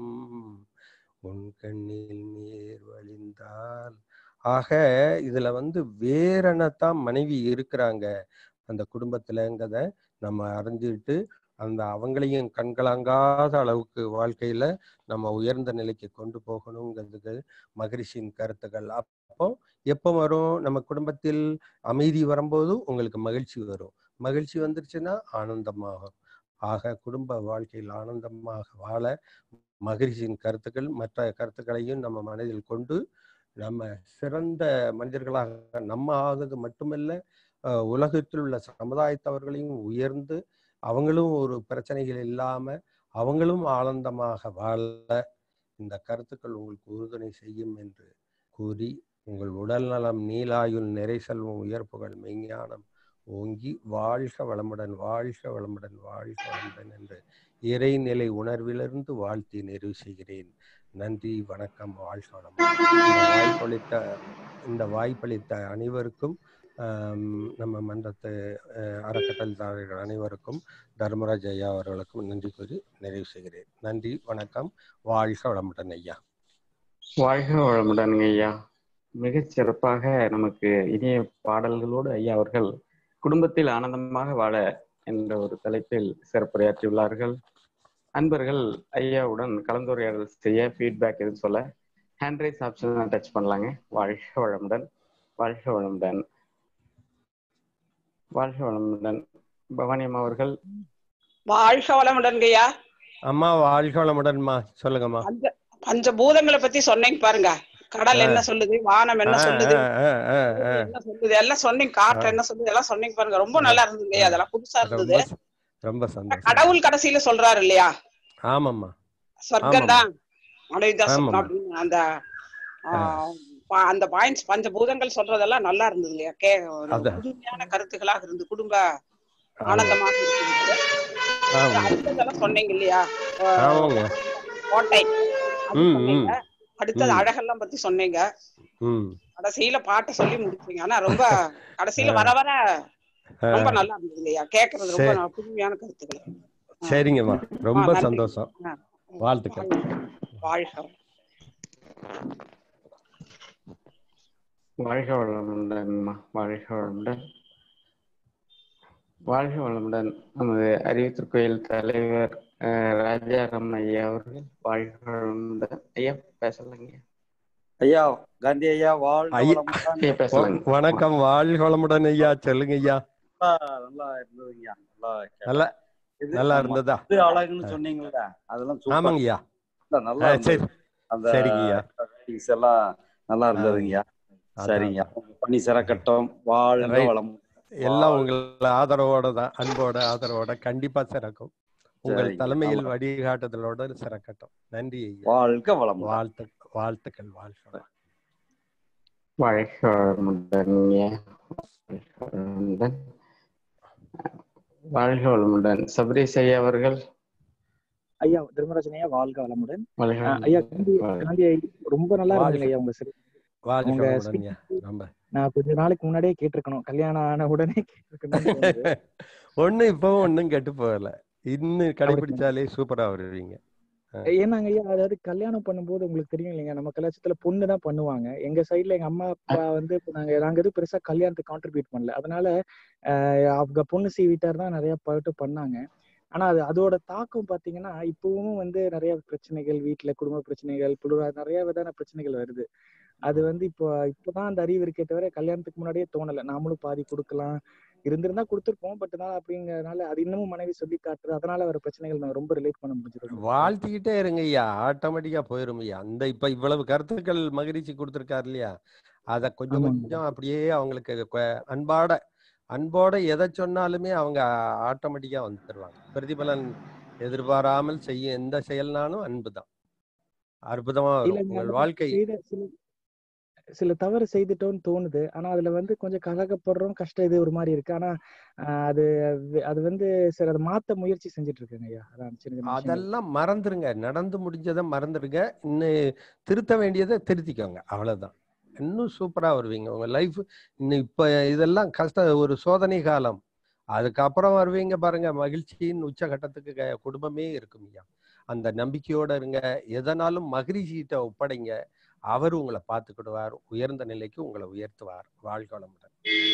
உன் கண்ணில் நீர் வழிந்தால் ஆக இதுல வந்து வேறெனத்தான் மனைவி இருக்கிறாங்க அந்த குடும்பத்துலங்கிறத நம்ம அறிஞ்சுக்கிட்டு அந்த அவங்களையும் கண்கலங்காத அளவுக்கு வாழ்க்கையில நம்ம உயர்ந்த நிலைக்கு கொண்டு போகணுங்கிறதுக்கு மகரிஷியின் கருத்துக்கள் அப்போ எப்போ வரும் நம்ம குடும்பத்தில் அமைதி வரும்போது உங்களுக்கு மகிழ்ச்சி வரும் மகிழ்ச்சி வந்துருச்சுன்னா ஆனந்தமாகும் ஆக குடும்ப வாழ்க்கையில் ஆனந்தமாக வாழ மகிழ்ச்சியின் கருத்துக்கள் மற்ற கருத்துக்களையும் நம்ம மனதில் கொண்டு நம்ம சிறந்த மனிதர்களாக நம்ம ஆகுது மட்டுமல்ல அஹ் உலகத்தில் உள்ள சமுதாயத்தவர்களையும் உயர்ந்து அவங்களும் ஒரு பிரச்சனைகள் இல்லாம அவங்களும் ஆனந்தமாக வாழ இந்த கருத்துக்கள் உங்களுக்கு உறுதுணை செய்யும் என்று கூறி உங்கள் உடல் நலம் நீலாயுள் நிறை செல்வம் உயர்ப்புகள் மெய்ஞானம் ஓங்கி வாழ்க வளமுடன் வாழ்க வளமுடன் வாழ்க வளமுடன் என்று இறைநிலை உணர்விலிருந்து வாழ்த்தி நிறைவு செய்கிறேன் நன்றி வணக்கம் வாழ்க வளமுடன் இந்த வாய்ப்பளித்த இந்த வாய்ப்பளித்த அனைவருக்கும் ஆம், நம்ம மன்றத்து அஹ், அறக்கட்டளைதாரர்கள் அனைவருக்கும் தர்மராஜ் ஐயா அவர்களுக்கும் நன்றி கூறி நிறைவு செய்கிறேன் நன்றி வணக்கம் வாழ்க வளமுடன் ஐயா
வாழ்க வளமுடன் ஐயா மிகச் சிறப்பாக நமக்கு இனிய பாடல்களோடு ஐயா அவர்கள் குடும்பத்தில் ஆனந்தமாக வாழ என்ற ஒரு தலைப்பில் சிறப்புரையாற்றியுள்ளார்கள் அன்பர்கள் ஐயாவுடன் கலந்துரையாடல் செய்ய ஃபீட்பேக் எதுவும் சொல்ல ஹேண்ட் ரைஸ் ஆப்ஷன் டச் பண்ணலாங்க வாழ்க வளமுடன் வாழ்க வளமுடன் வாழ்க வளமுடன் பவானி அம்மா அவர்கள்
வாழ்க வளமுடன்கையா
அம்மா வாழ்க வளமுடன்மா சொல்லுங்கம்மா
பஞ்ச பஞ்சபூதங்களை பத்தி சொன்னீங்க பாருங்க கடல் என்ன சொல்லுது வானம் என்ன
ஆ,
சொல்லுது
ஆ, ஆ, ஆ, ஆ.
என்ன சொல்லுது எல்லாம் சொன்னீங்க காற்று என்ன சொல்லுது எல்லாம் சொன்னீங்க பாருங்க ரொம்ப நல்லா இருந்தது அதெல்லாம் புதுசா இருந்தது
ரொம்ப ச- ரொம்ப சந்தோஷம்
கடவுள் கடைசியில சொல்றாரு இல்லையா
ஆமாம்மா
சொர்க்கம் தான் அப்படிதான்
ஆமாம்மா.
சொன்னோம் அப்படின்னு அந்த ஆ, பா- அந்த பாயிண்ட்ஸ் பஞ்சபூதங்கள் சொல்றதெல்லாம் நல்லா இருந்தது இல்லையா கே ஒரு
அதான்.
புதுமையான கருத்துக்களாக இருந்து குடும்ப ஆனந்தமாக இருந்தது
ஆமா
அடுத்ததெல்லாம் சொன்னீங்க இல்லையா
ஆமாங்க
கோட்டை அது
ம்,
சொன்னீங்க
ம்.
அடுத்தது
ம்.
அழகெல்லாம் பத்தி சொன்னீங்க
ம்
கடைசியில பாட்டை சொல்லி முடிச்சீங்க ஆனா ரொம்ப கடைசியில வர வர ரொம்ப நல்லா இருந்தது இல்லையா கேக்குறது ரொம்ப
சரி.
ந- புதுமையான கருத்துக்கள்
சரிங்கம்மா ரொம்ப
நன்றி.
சந்தோஷம்
ஆ.
வாழ்த்துக்கள்
வாழ்க
வாழ்க வளமுடன்மா வாழ்க வளமுடன் வாழ்க வளமுடன் நமது அறிவித்திருக்கோயில் தலைவர் அஹ், ராஜாராம் ஐயா அவர்கள் வாழ்க வளமுடன் ஐயா பேசலாங்க
ஐயா காந்தி ஐயா வாழ்க
ஐயா.
வளமுடன்.
ஐயா பேசலாங்க
வணக்கம் வாழ்க வளமுடன் ஐயா சொல்லுங்க ஐயா
நல்லா நல்லா இருந்ததுங்க நல்லா
நல்லா
இது
நல்லா
ஆமா.
இருந்ததா
இது அழகுன்னு சொன்னீங்கல்ல அதெல்லாம் சூப்பர்
ஆமாங்க ஐயா
நல்லா
ஆ,
இருந்தது.
சரி
அந்த
சரிங்க ஐயா
writings எல்லாம் நல்லா இருந்ததுங்கய்யா
அதான்,
சரிங்க
அதான்.
பனி சிறக்கட்டும் வாழ்க
Right.
வளம்
எல்லாம் உங்கள் ஆதரவோட தான் அன்போட ஆதரவோட கண்டிப்பா சிறக்கும் உங்கள்
சரிங்க.
தலைமையில்
ஆமா.
வழிகாட்டுதலோட சிறக்கட்டும் நன்றி ஐயா
வாழ்க வளம்
வாழ்த்து வாழ்த்துக்கள் வாழ்க
வாழ்க வளமுடன் ஐயா வாழ்க வளமுடன் வாழ்க வளமுடன் சபரீஷ் ஐயா அவர்கள்
ஐயா தர்மராஜன் ஐயா வாழ்க வளமுடன்
வாழ்க
அஹ் ஐயா காந்தி
வாழ்க.
காந்தி ஐயா, ரொம்ப நல்லா
வாழ்க.
இருந்ததுங்க ஐயா உங்க சிறு
வாழ்க
உங்க
வளமுடன் ஐயா ரொம்ப
நான் கொஞ்ச நாளைக்கு முன்னாடியே கேட்டிருக்கணும் கல்யாணம் ஆன உடனே கேட்டிருக்கணும்னு தோணுது.
ஒண்ணு இப்பவும் ஒண்ணும் கெட்டு போகல இன்னும் கடைபிடிச்சாலே சூப்பரா வருவீங்க
ஏன்னாங்க ஐயா அதாவது கல்யாணம் பண்ணும்போது உங்களுக்கு தெரியும் இல்லைங்க நம்ம கலாச்சாரத்துல பொண்ணு தான் பண்ணுவாங்க எங்க சைடுல எங்க அம்மா அப்பா வந்து இப்ப நாங்க நாங்க எதுவும் பெருசா கல்யாணத்துக்கு கான்ட்ரிபியூட் பண்ணல அதனால ஆஹ் அவங்க பொண்ணு சீ வீட்டார் தான் நிறைய பாட்டு பண்ணாங்க ஆனா அது அதோட தாக்கம் பாத்தீங்கன்னா இப்பவும் வந்து நிறைய பிரச்சனைகள் வீட்டுல குடும்ப பிரச்சனைகள் புழுவா நிறைய விதமான பிரச்சனைகள் வருது அது வந்து இப்போ இப்பதான் அந்த அறிவு இருக்கே தவிர கல்யாணத்துக்கு முன்னாடியே தோணல நாமளும் பாதி கொடுக்கலாம் இருந்திருந்தா கொடுத்துருப்போம் பட் நான் அப்படிங்கறதுனால அது இன்னமும் மனைவி சொல்லி காட்டுறது அதனால வர பிரச்சனைகள் நான் ரொம்ப ரிலேட் பண்ண முடிஞ்சிருக்கு
வாழ்த்திக்கிட்டே இருங்க ஐயா ஆட்டோமேட்டிக்கா போயிரும் ஐயா அந்த இப்ப இவ்வளவு கருத்துக்கள் மகிழ்ச்சி கொடுத்திருக்காரு இல்லையா அத கொஞ்சம்
ஆமாங்க.
கொஞ்சம் அப்படியே அவங்களுக்கு கொ- அன்பாட அன்போட எதை சொன்னாலுமே அவங்க ஆட்டோமேட்டிக்கா வந்துருவாங்க பிரதிபலன் எதிர்பாராமல் செய்யும் எந்த செயல்னாலும் அன்புதான் அற்புதமா வரும்
இல்லைங்க,
உங்கள்
அது
வாழ்க்கை
செய்த சில சில தவறு செய்துட்டோம்னு தோணுது ஆனா அதுல வந்து கொஞ்சம் கலகப்படுறோம் கஷ்டம் இது ஒரு மாதிரி இருக்கு ஆனா ஆஹ் அது அது- அது வந்து சரி அதை மாத்த முயற்சி செஞ்சுட்டு இருக்குங்க ஐயா அதான் சின்ன சின்ன விஷயங்கள்.
அதெல்லாம் மறந்துருங்க நடந்து முடிஞ்சதை மறந்துடுங்க இன்னும் திருத்த வேண்டியதை திருத்திக்கோங்க அவ்வளவுதான் இன்னும் சூப்பரா வருவீங்க உங்க லைஃப் இன்னும் இப்ப இதெல்லாம் கஷ்ட ஒரு சோதனை காலம் அதுக்கப்புறம் வருவீங்க பாருங்க மகிழ்ச்சியின் உச்சகட்டத்துக்கு க- குடும்பமே இருக்கும் ஐயா அந்த நம்பிக்கையோட இருங்க எதனாலும் மகிழ்ச்சிகிட்ட ஒப்படைங்க அவர் உங்களை பார்த்துக்கிடுவார் உயர்ந்த நிலைக்கு உங்களை உயர்த்துவார் வாழ்க வளமுடன்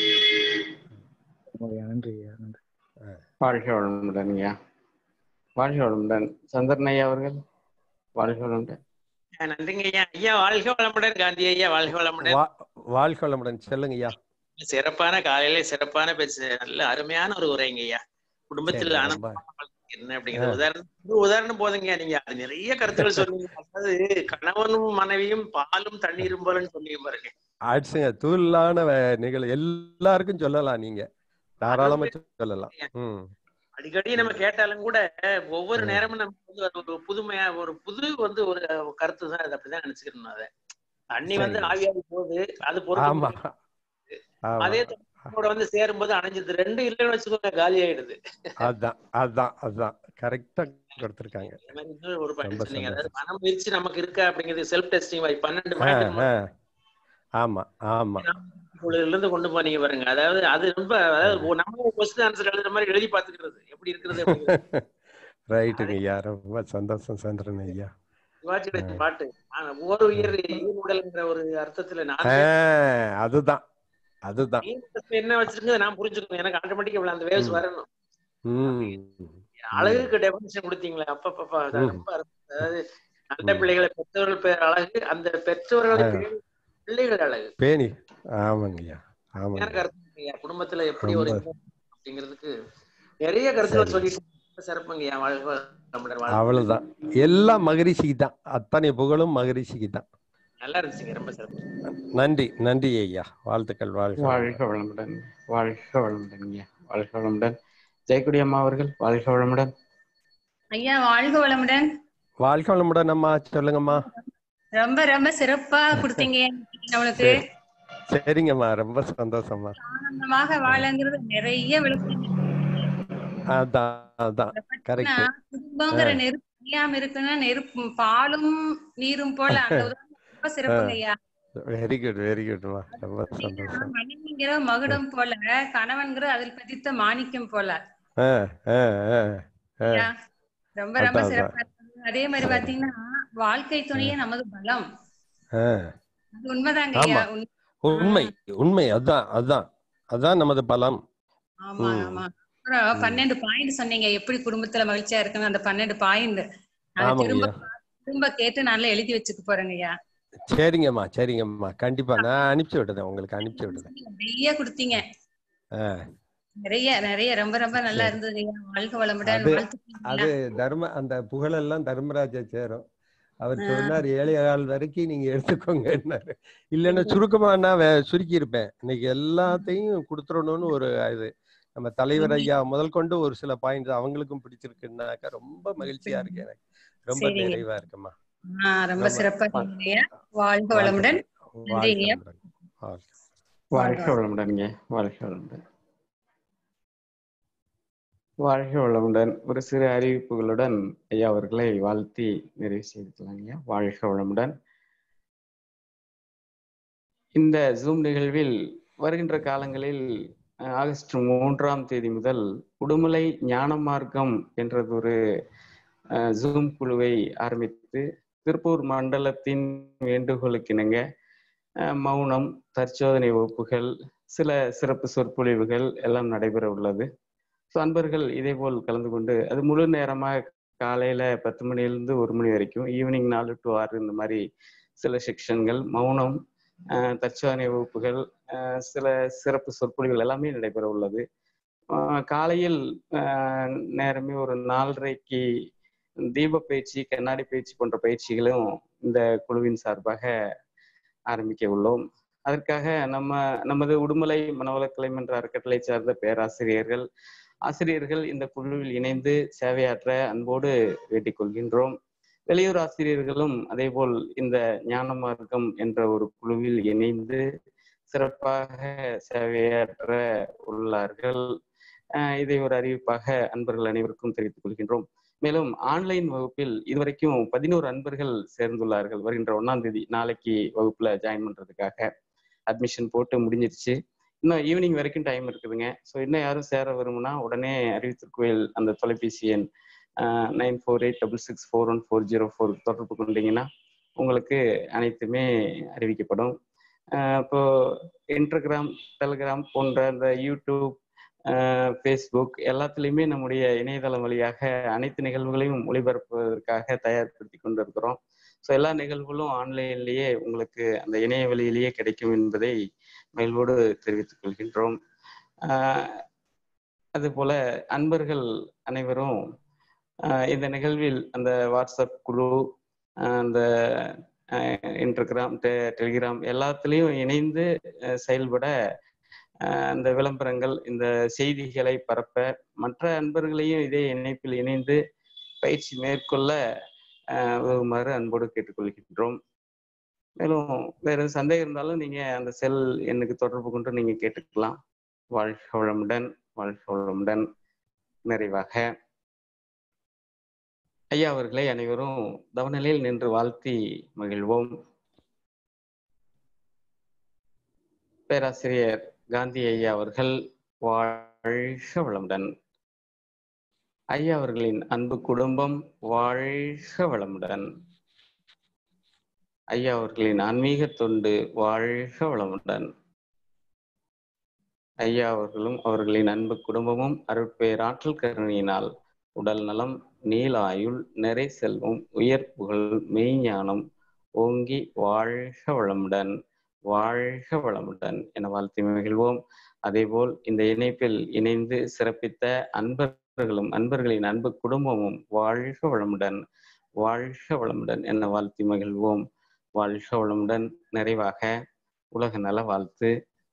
ஐயா, நன்றி ஐயா நன்றி
வாழ்க வளமுடன் ஐயா வாழ்க வளமுடன் சந்திரன் ஐயா அவர்கள் வாழ்க வளமுடன்
அஹ் நன்றிங்க ஐயா ஐயா வாழ்க வளமுடன் காந்தி ஐயா வாழ்க வளமுடன்
வா- வாழ்க வளமுடன் சொல்லுங்க ஐயா
சிறப்பான காலையில சிறப்பான பேச்சு நல்ல அருமையான ஒரு உரைங்க ஐயா குடும்பத்தில்
சரி,
ஆனந்தம்
ரொம்ப
என்ன அப்படிங்கிற உதாரணம் ஒரு உதாரணம் போதுங்க நீங்க அது நிறைய கருத்துக்கள் சொன்னீங்க அதாவது கணவனும் மனைவியும் பாலும் தண்ணீரும் போலன்னு சொன்னீங்க பாருங்க
ஆயிடுச்சுங்க தூளான வே- நிகழ் எல்லாருக்கும் சொல்லலாம் நீங்க தாராளமா சொல்லலாம் ம்
அடிக்கடி நம்ம கேட்டாலும் கூட ஒவ்வொரு
ம்.
நேரமும் நமக்கு வந்து அது ஒரு புதுமையா ஒரு புது வந்து ஒரு கருத்து தான் அது அப்படிதான் நினைச்சுக்கணும் அதை தண்ணி வந்து
சரிங்க.
ஆவியாகி போகுது அது
ஆமா
பொறுத்து
ஆமா
அதே தண்ணீரோட வந்து சேரும்போது அணைஞ்சது ரெண்டு இல்லைன்னு வச்சுக்கோங்க காலி ஆயிடுது
அதான் அதான் அதான் கரெக்டா கொடுத்திருக்காங்க
அதே மாதிரி இன்னொரு ஒரு பாயிண்ட்
ரொம்ப
சொன்னீங்க அதாவது
சந்தோஷம்.
மன முயற்சி நமக்கு இருக்கா அப்படிங்கிறது செல்ஃப் டெஸ்டிங் வாய் பன்னெண்டு
ஆ,
பாயிண்ட்
ஆ. ஆமா ஆமா
இருந்து கொண்டு போனீங்க பாருங்க அதாவது அது ரொம்ப அதாவது ஒ- நம்ம கொஸ்டின் ஆன்சர் எழுதுற மாதிரி எழுதி பாத்துக்கிறது எப்படி இருக்கிறது அப்படிங்கிறது.
ரைட்டுங்க ஐயா ரொம்ப சந்தோஷம் சந்திரன் ஐயா
சிவாஜி கணேசன் பாட்டு ஆனா, ஓர் உயிர் ஈர் உடல்ங்கிற ஒரு அர்த்தத்துல நான்
ஆ, அதுதான் அதுதான்
நீங்க என்ன வச்சிருக்கீங்க நான் புரிஞ்சுக்கணும் எனக்கு ஆட்டோமேட்டிக்கா அந்த வேவ்ஸ்
ம்.
வரணும்
ம்
அழகுக்கு டெபினிஷன் கொடுத்தீங்களே அப்பப்பா
ம்.
ரொம்ப அருமை. அதாவது நல்ல
ம்.
பிள்ளைகளை பெற்றவர்கள் பேர் அழகு அந்த பெற்றவர்களை
ஆ.
பேர் பிள்ளைகள் அழகு
பேணி ஆமாங்க ஐயா
சரியான
ஆமாங்க
கருத்து ஐயா. குடும்பத்துல எப்படி ஒரு
ரொம்ப.
இது அப்படிங்கிறதுக்கு நிறைய கருத்துக்கள்
சரி.
சொல்லிட்டு ரொம்ப சிறப்புங்கய்யா வாழ்க வளமுடன், வாழ்க
அவ்வளவுதான் எல்லாம் மகரிஷிக்கு தான் அத்தனை புகழும் மகரிஷிக்கு தான்
நல்லா இருந்துச்சுங்க ரொம்ப சிறப்பு
நன்றி நன்றி ஐயா வாழ்த்துக்கள் வாழ்க
வாழ்க வளமுடன் வாழ்க வளமுடன் ஐயா வாழ்க வளமுடன் ஜெயக்குடி அம்மா அவர்கள் வாழ்க வளமுடன்
ஐயா வாழ்க வளமுடன்
வாழ்க வளமுடன் அம்மா சொல்லுங்கம்மா
ரொம்ப ரொம்ப சிறப்பா கொடுத்தீங்க நம்மளுக்கு
சரி. சரிங்கம்மா ரொம்ப சந்தோஷம்மா
ஆனந்தமாக வாழங்கிறது நிறைய விளக்கம்
அதான் அதான் கரெக்ட்
குடும்பங்கிற நெருப்பு இல்லாம இருக்குன்னா நெருப்பு பாலும் நீரும் போல அந்த உதாரணம் ரொம்ப சிறப்புங்க ஐயா
வெரி குட் வெரி குட்மா ரொம்ப சந்தோஷம்
மனைவிங்கிற மகுடம் போல கணவன்கிற அதில் பதித்த மாணிக்கம் போல
ஆ ஆ ஆ ஆ
ஐயா, ரொம்ப ரொம்ப
அதான்,
சிறப்பா இருக்கு அதே மாதிரி
சரி.
பாத்தீங்கன்னா வாழ்க்கை துணையே நமது பலம்
ஆ
அது உண்மைதாங்க ஐயா
ஆமா.
உண்மை.
உண்மை உண்மை அதான் அதான் அதான் நமது பலம்
ஆமா
ம்.
ஆமா அப்புறம் பன்னெண்டு பாயிண்ட் சொன்னீங்க எப்படி குடும்பத்துல மகிழ்ச்சியா இருக்கணும் அந்த பன்னெண்டு பாயிண்ட் அதை
ஆமாங்க
திரும்ப
ஐயா
திரும்ப கேட்டு நல்லா எழுதி வச்சுக்க போறேங்க ஐயா
சரிங்கம்மா சரிங்கம்மா கண்டிப்பா நான் அனுப்பிச்சு விடுதேன் உங்களுக்கு அனுப்பிச்சு விடுதேன்
நிறைய கொடுத்தீங்க
ஆ
நிறைய நிறைய ரொம்ப ரொம்ப நல்லா இருந்தது ஐயா வாழ்க வளமுடன்
அது-
வாழ்த்துக்கள்
அது
ஐயா.
தர்ம அந்த புகழெல்லாம் தர்மராஜா சேரும் அவர் சொன்னார் ஏழை கால் வரைக்கும் நீங்க எடுத்துக்கோங்கன்னாரு இல்லைன்னா சுருக்கமா நான் வே- சுருக்கி இருப்பேன் இன்னைக்கு எல்லாத்தையும் கொடுத்துடணும்னு ஒரு இது நம்ம தலைவர் ஐயா முதல் கொண்டு ஒரு சில பாயிண்ட்ஸ் அவங்களுக்கும் பிடிச்சிருக்குன்னாக்கா ரொம்ப மகிழ்ச்சியா இருக்கு எனக்கு ரொம்ப
சரிங்க.
நிறைவா இருக்குமா
ஆ, ரொம்ப
ரொம்ப-
சிறப்பா இருந்தது ஐயா வாழ்க வளமுடன் நன்றி ஐயா
வாழ்க
வாழ்க வளமுடன்ங்க வாழ்க வளமுடன் வாழ்க வளமுடன் ஒரு சிறு அறிவிப்புகளுடன் ஐயா அவர்களை வாழ்த்தி நிறைவு செய்துக்கலாம் ஐயா வாழ்க வளமுடன் இந்த ஜூம் நிகழ்வில் வருகின்ற காலங்களில் அஹ், ஆகஸ்ட் மூன்றாம் தேதி முதல் உடுமலை ஞான மார்க்கம் என்றதொரு அஹ், ஜூம் குழுவை ஆரம்பித்து திருப்பூர் மண்டலத்தின் வேண்டுகோளுக்கிணங்க அஹ், மௌனம் தற்சோதனை வகுப்புகள் சில சிறப்பு சொற்பொழிவுகள் எல்லாம் நடைபெற உள்ளது ஸோ அன்பர்கள் இதே போல் கலந்து கொண்டு அது முழு நேரமாக காலையில பத்து மணிலிருந்து ஒரு மணி வரைக்கும் ஈவினிங் நாலு டு ஆறு இந்த மாதிரி சில செக்ஷன்கள் மௌனம் அஹ், தற்சோதனை வகுப்புகள் அஹ், சில சிறப்பு சொற்பொழிவுகள் எல்லாமே நடைபெற உள்ளது அஹ், காலையில் அஹ், நேரமே ஒரு நாலரைக்கு தீப பயிற்சி கண்ணாடி பயிற்சி போன்ற பயிற்சிகளும் இந்த குழுவின் சார்பாக ஆரம்பிக்க உள்ளோம் அதற்காக நம்ம நமது உடுமலை மனவளக்கலை மன்ற அறக்கட்டளை சார்ந்த பேராசிரியர்கள் ஆசிரியர்கள் இந்த குழுவில் இணைந்து சேவையாற்ற அன்போடு வேண்டிக் கொள்கின்றோம் வெளியூர் ஆசிரியர்களும் அதேபோல் இந்த ஞான மார்க்கம் என்ற ஒரு குழுவில் இணைந்து சிறப்பாக சேவையாற்ற உள்ளார்கள் அஹ் இதை ஒரு அறிவிப்பாக அன்பர்கள் அனைவருக்கும் தெரிவித்துக் கொள்கின்றோம் மேலும் ஆன்லைன் வகுப்பில் இதுவரைக்கும் பதினோரு அன்பர்கள் சேர்ந்துள்ளார்கள் வருகின்ற ஒன்னாம் தேதி நாளைக்கு வகுப்புல ஜாயின் பண்றதுக்காக அட்மிஷன் போட்டு முடிஞ்சிருச்சு இன்னும் ஈவினிங் வரைக்கும் டைம் இருக்குதுங்க ஸோ இன்னும் யாரும் சேர விரும்புனா உடனே அறிவித்திருக்கோயில் அந்த தொலைபேசி எண் nine four eight double six four one four zero four தொடர்பு கொண்டீங்கன்னா உங்களுக்கு அனைத்துமே அறிவிக்கப்படும் ஆஹ் இப்போ இன்டர்கிராம் டெலிகிராம் போன்ற அந்த யூடியூப் ஃபேஸ்புக் எல்லாத்துலேயுமே நம்முடைய இணையதளம் வழியாக அனைத்து நிகழ்வுகளையும் ஒளிபரப்புவதற்காக தயார்படுத்தி கொண்டு இருக்கிறோம் ஸோ எல்லா நிகழ்வுகளும் ஆன்லைன்லேயே உங்களுக்கு அந்த இணைய வழியிலேயே கிடைக்கும் என்பதை மகிழ்வோடு தெரிவித்துக் கொள்கின்றோம் ஆஹ் அதுபோல அன்பர்கள் அனைவரும் ஆஹ் இந்த நிகழ்வில் அந்த வாட்ஸ்அப் குழு ஆஹ் அந்த இன்டர்கிராம் டெலிகிராம் எல்லாத்துலேயும் இணைந்து அஹ் செயல்பட ஆஹ் அந்த விளம்பரங்கள் இந்த செய்திகளை பரப்ப மற்ற அன்பர்களையும் இதே இணைப்பில் இணைந்து பயிற்சி மேற்கொள்ள ஆஹ் உதவுமாறு அன்போடு கேட்டுக்கொள்கின்றோம் மேலும் வேற எதுவும் சந்தேகம் இருந்தாலும் நீங்க அந்த செல் எண்ணுக்கு தொடர்பு கொண்டு நீங்க கேட்டுக்கலாம் வாழ்க வளமுடன் வாழ்க வளமுடன் நிறைவாக ஐயா அவர்களை அனைவரும் தவநிலையில் நின்று வாழ்த்தி மகிழ்வோம் பேராசிரியர் காந்தி ஐயா அவர்கள் வாழ்க வளமுடன் ஐயா அவர்களின் அன்பு குடும்பம் வாழ்க வளமுடன் ஐயா அவர்களின் ஆன்மீக தொண்டு வாழ்க வளமுடன் ஐயா அவர்களும் அவர்களின் அன்பு குடும்பமும் அருட்பேராற்றல் கருணையினால் உடல் நலம் நீலாயுள் நிறை செல்வம் உயர் புகழ் மெய்ஞானம் ஓங்கி வாழ்க வளமுடன் வாழ்க வளமுடன் என வாழ்த்தி மகிழ்வோம் அதேபோல் இந்த இணைப்பில் இணைந்து சிறப்பித்த அன்பர் அன்பர்களும் அன்பர்களின் அன்பு குடும்பமும் வாழ்க வளமுடன் வாழ்க வளமுடன் என வாழ்த்தி மகிழ்வோம் வாழ்க வளமுடன் நிறைவாக உலக நல வாழ்த்து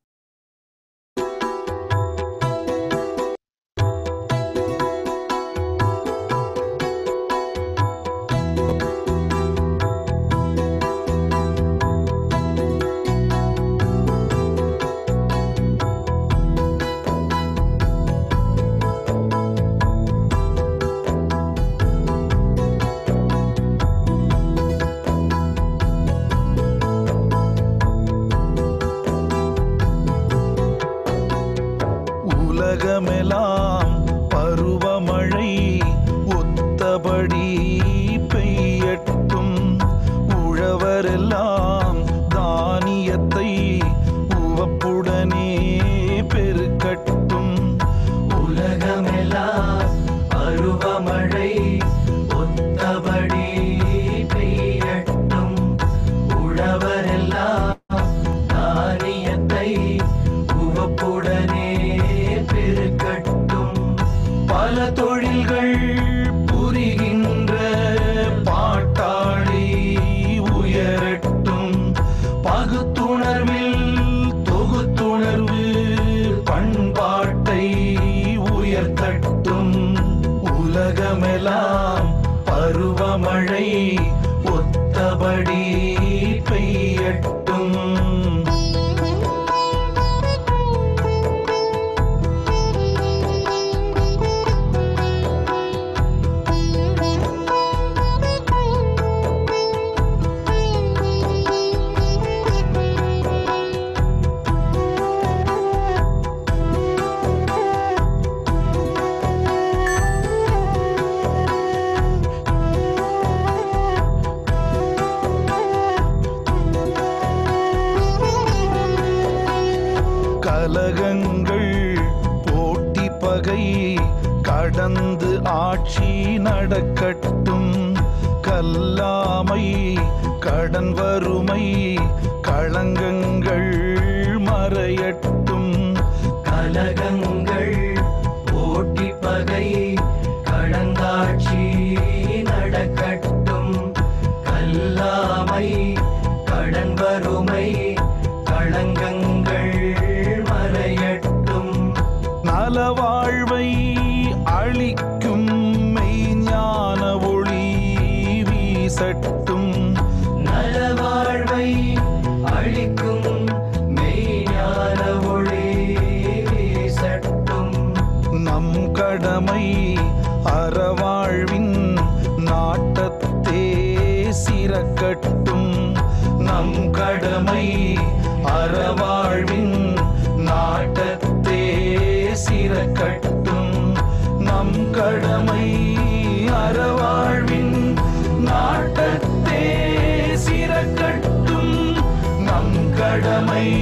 உலகமெல்லாம் பருவமழை ஒத்தபடி பெய்யட்டும் உழவரெல்லாம் தானியத்தை உவப்புடனே பெருக்கட்டும்
உலகமெல்லாம் பருவமழை ஒத்தபடி பெய்யட்டும் உழவரெல்லாம் தானியத்தை உவப்புடனே பெருக்கட்டும் பல தொழில்கள் புரிகின்ற பாட்டாளி உயரட்டும் பகுத்துணர்வில் தொகுத்துணர்வு பண்பாட்டை உயர்த்தட்டும் உலகமெல்லாம் பருவமழை ஒத்தபடி பெய்யட்டும் கலகங்கள் போட்டி பகை கடந்து ஆட்சி நடக்கட்டும் கல்லாமை கடன் வறுமை களங்கங்கள் மறையட்டும் கலகங்கள் போட்டி பகை கடந்தாட்சி நடக்கட்டும் கல்லாமை கடன் வறுமை களங்கங்கள் மறையட்டும்
நலவாழ்வை அளிக்கும் மெய்ஞான ஒளி வீசட்டும்
நலவாழ்வை அளிக்கும் மெய்ஞான ஒளி வீசட்டும்
நம் கடமை அறவாழ்வின் நாட்டத்தே சிறக்கட்டும் நம் கடமை அறவாழ்வின் நாட்டத்தே சிறக்கட்டும் நம் கடமை அறவாழ்வின் நாட்டத்தே சிறக்கட்டும் நம் கடமை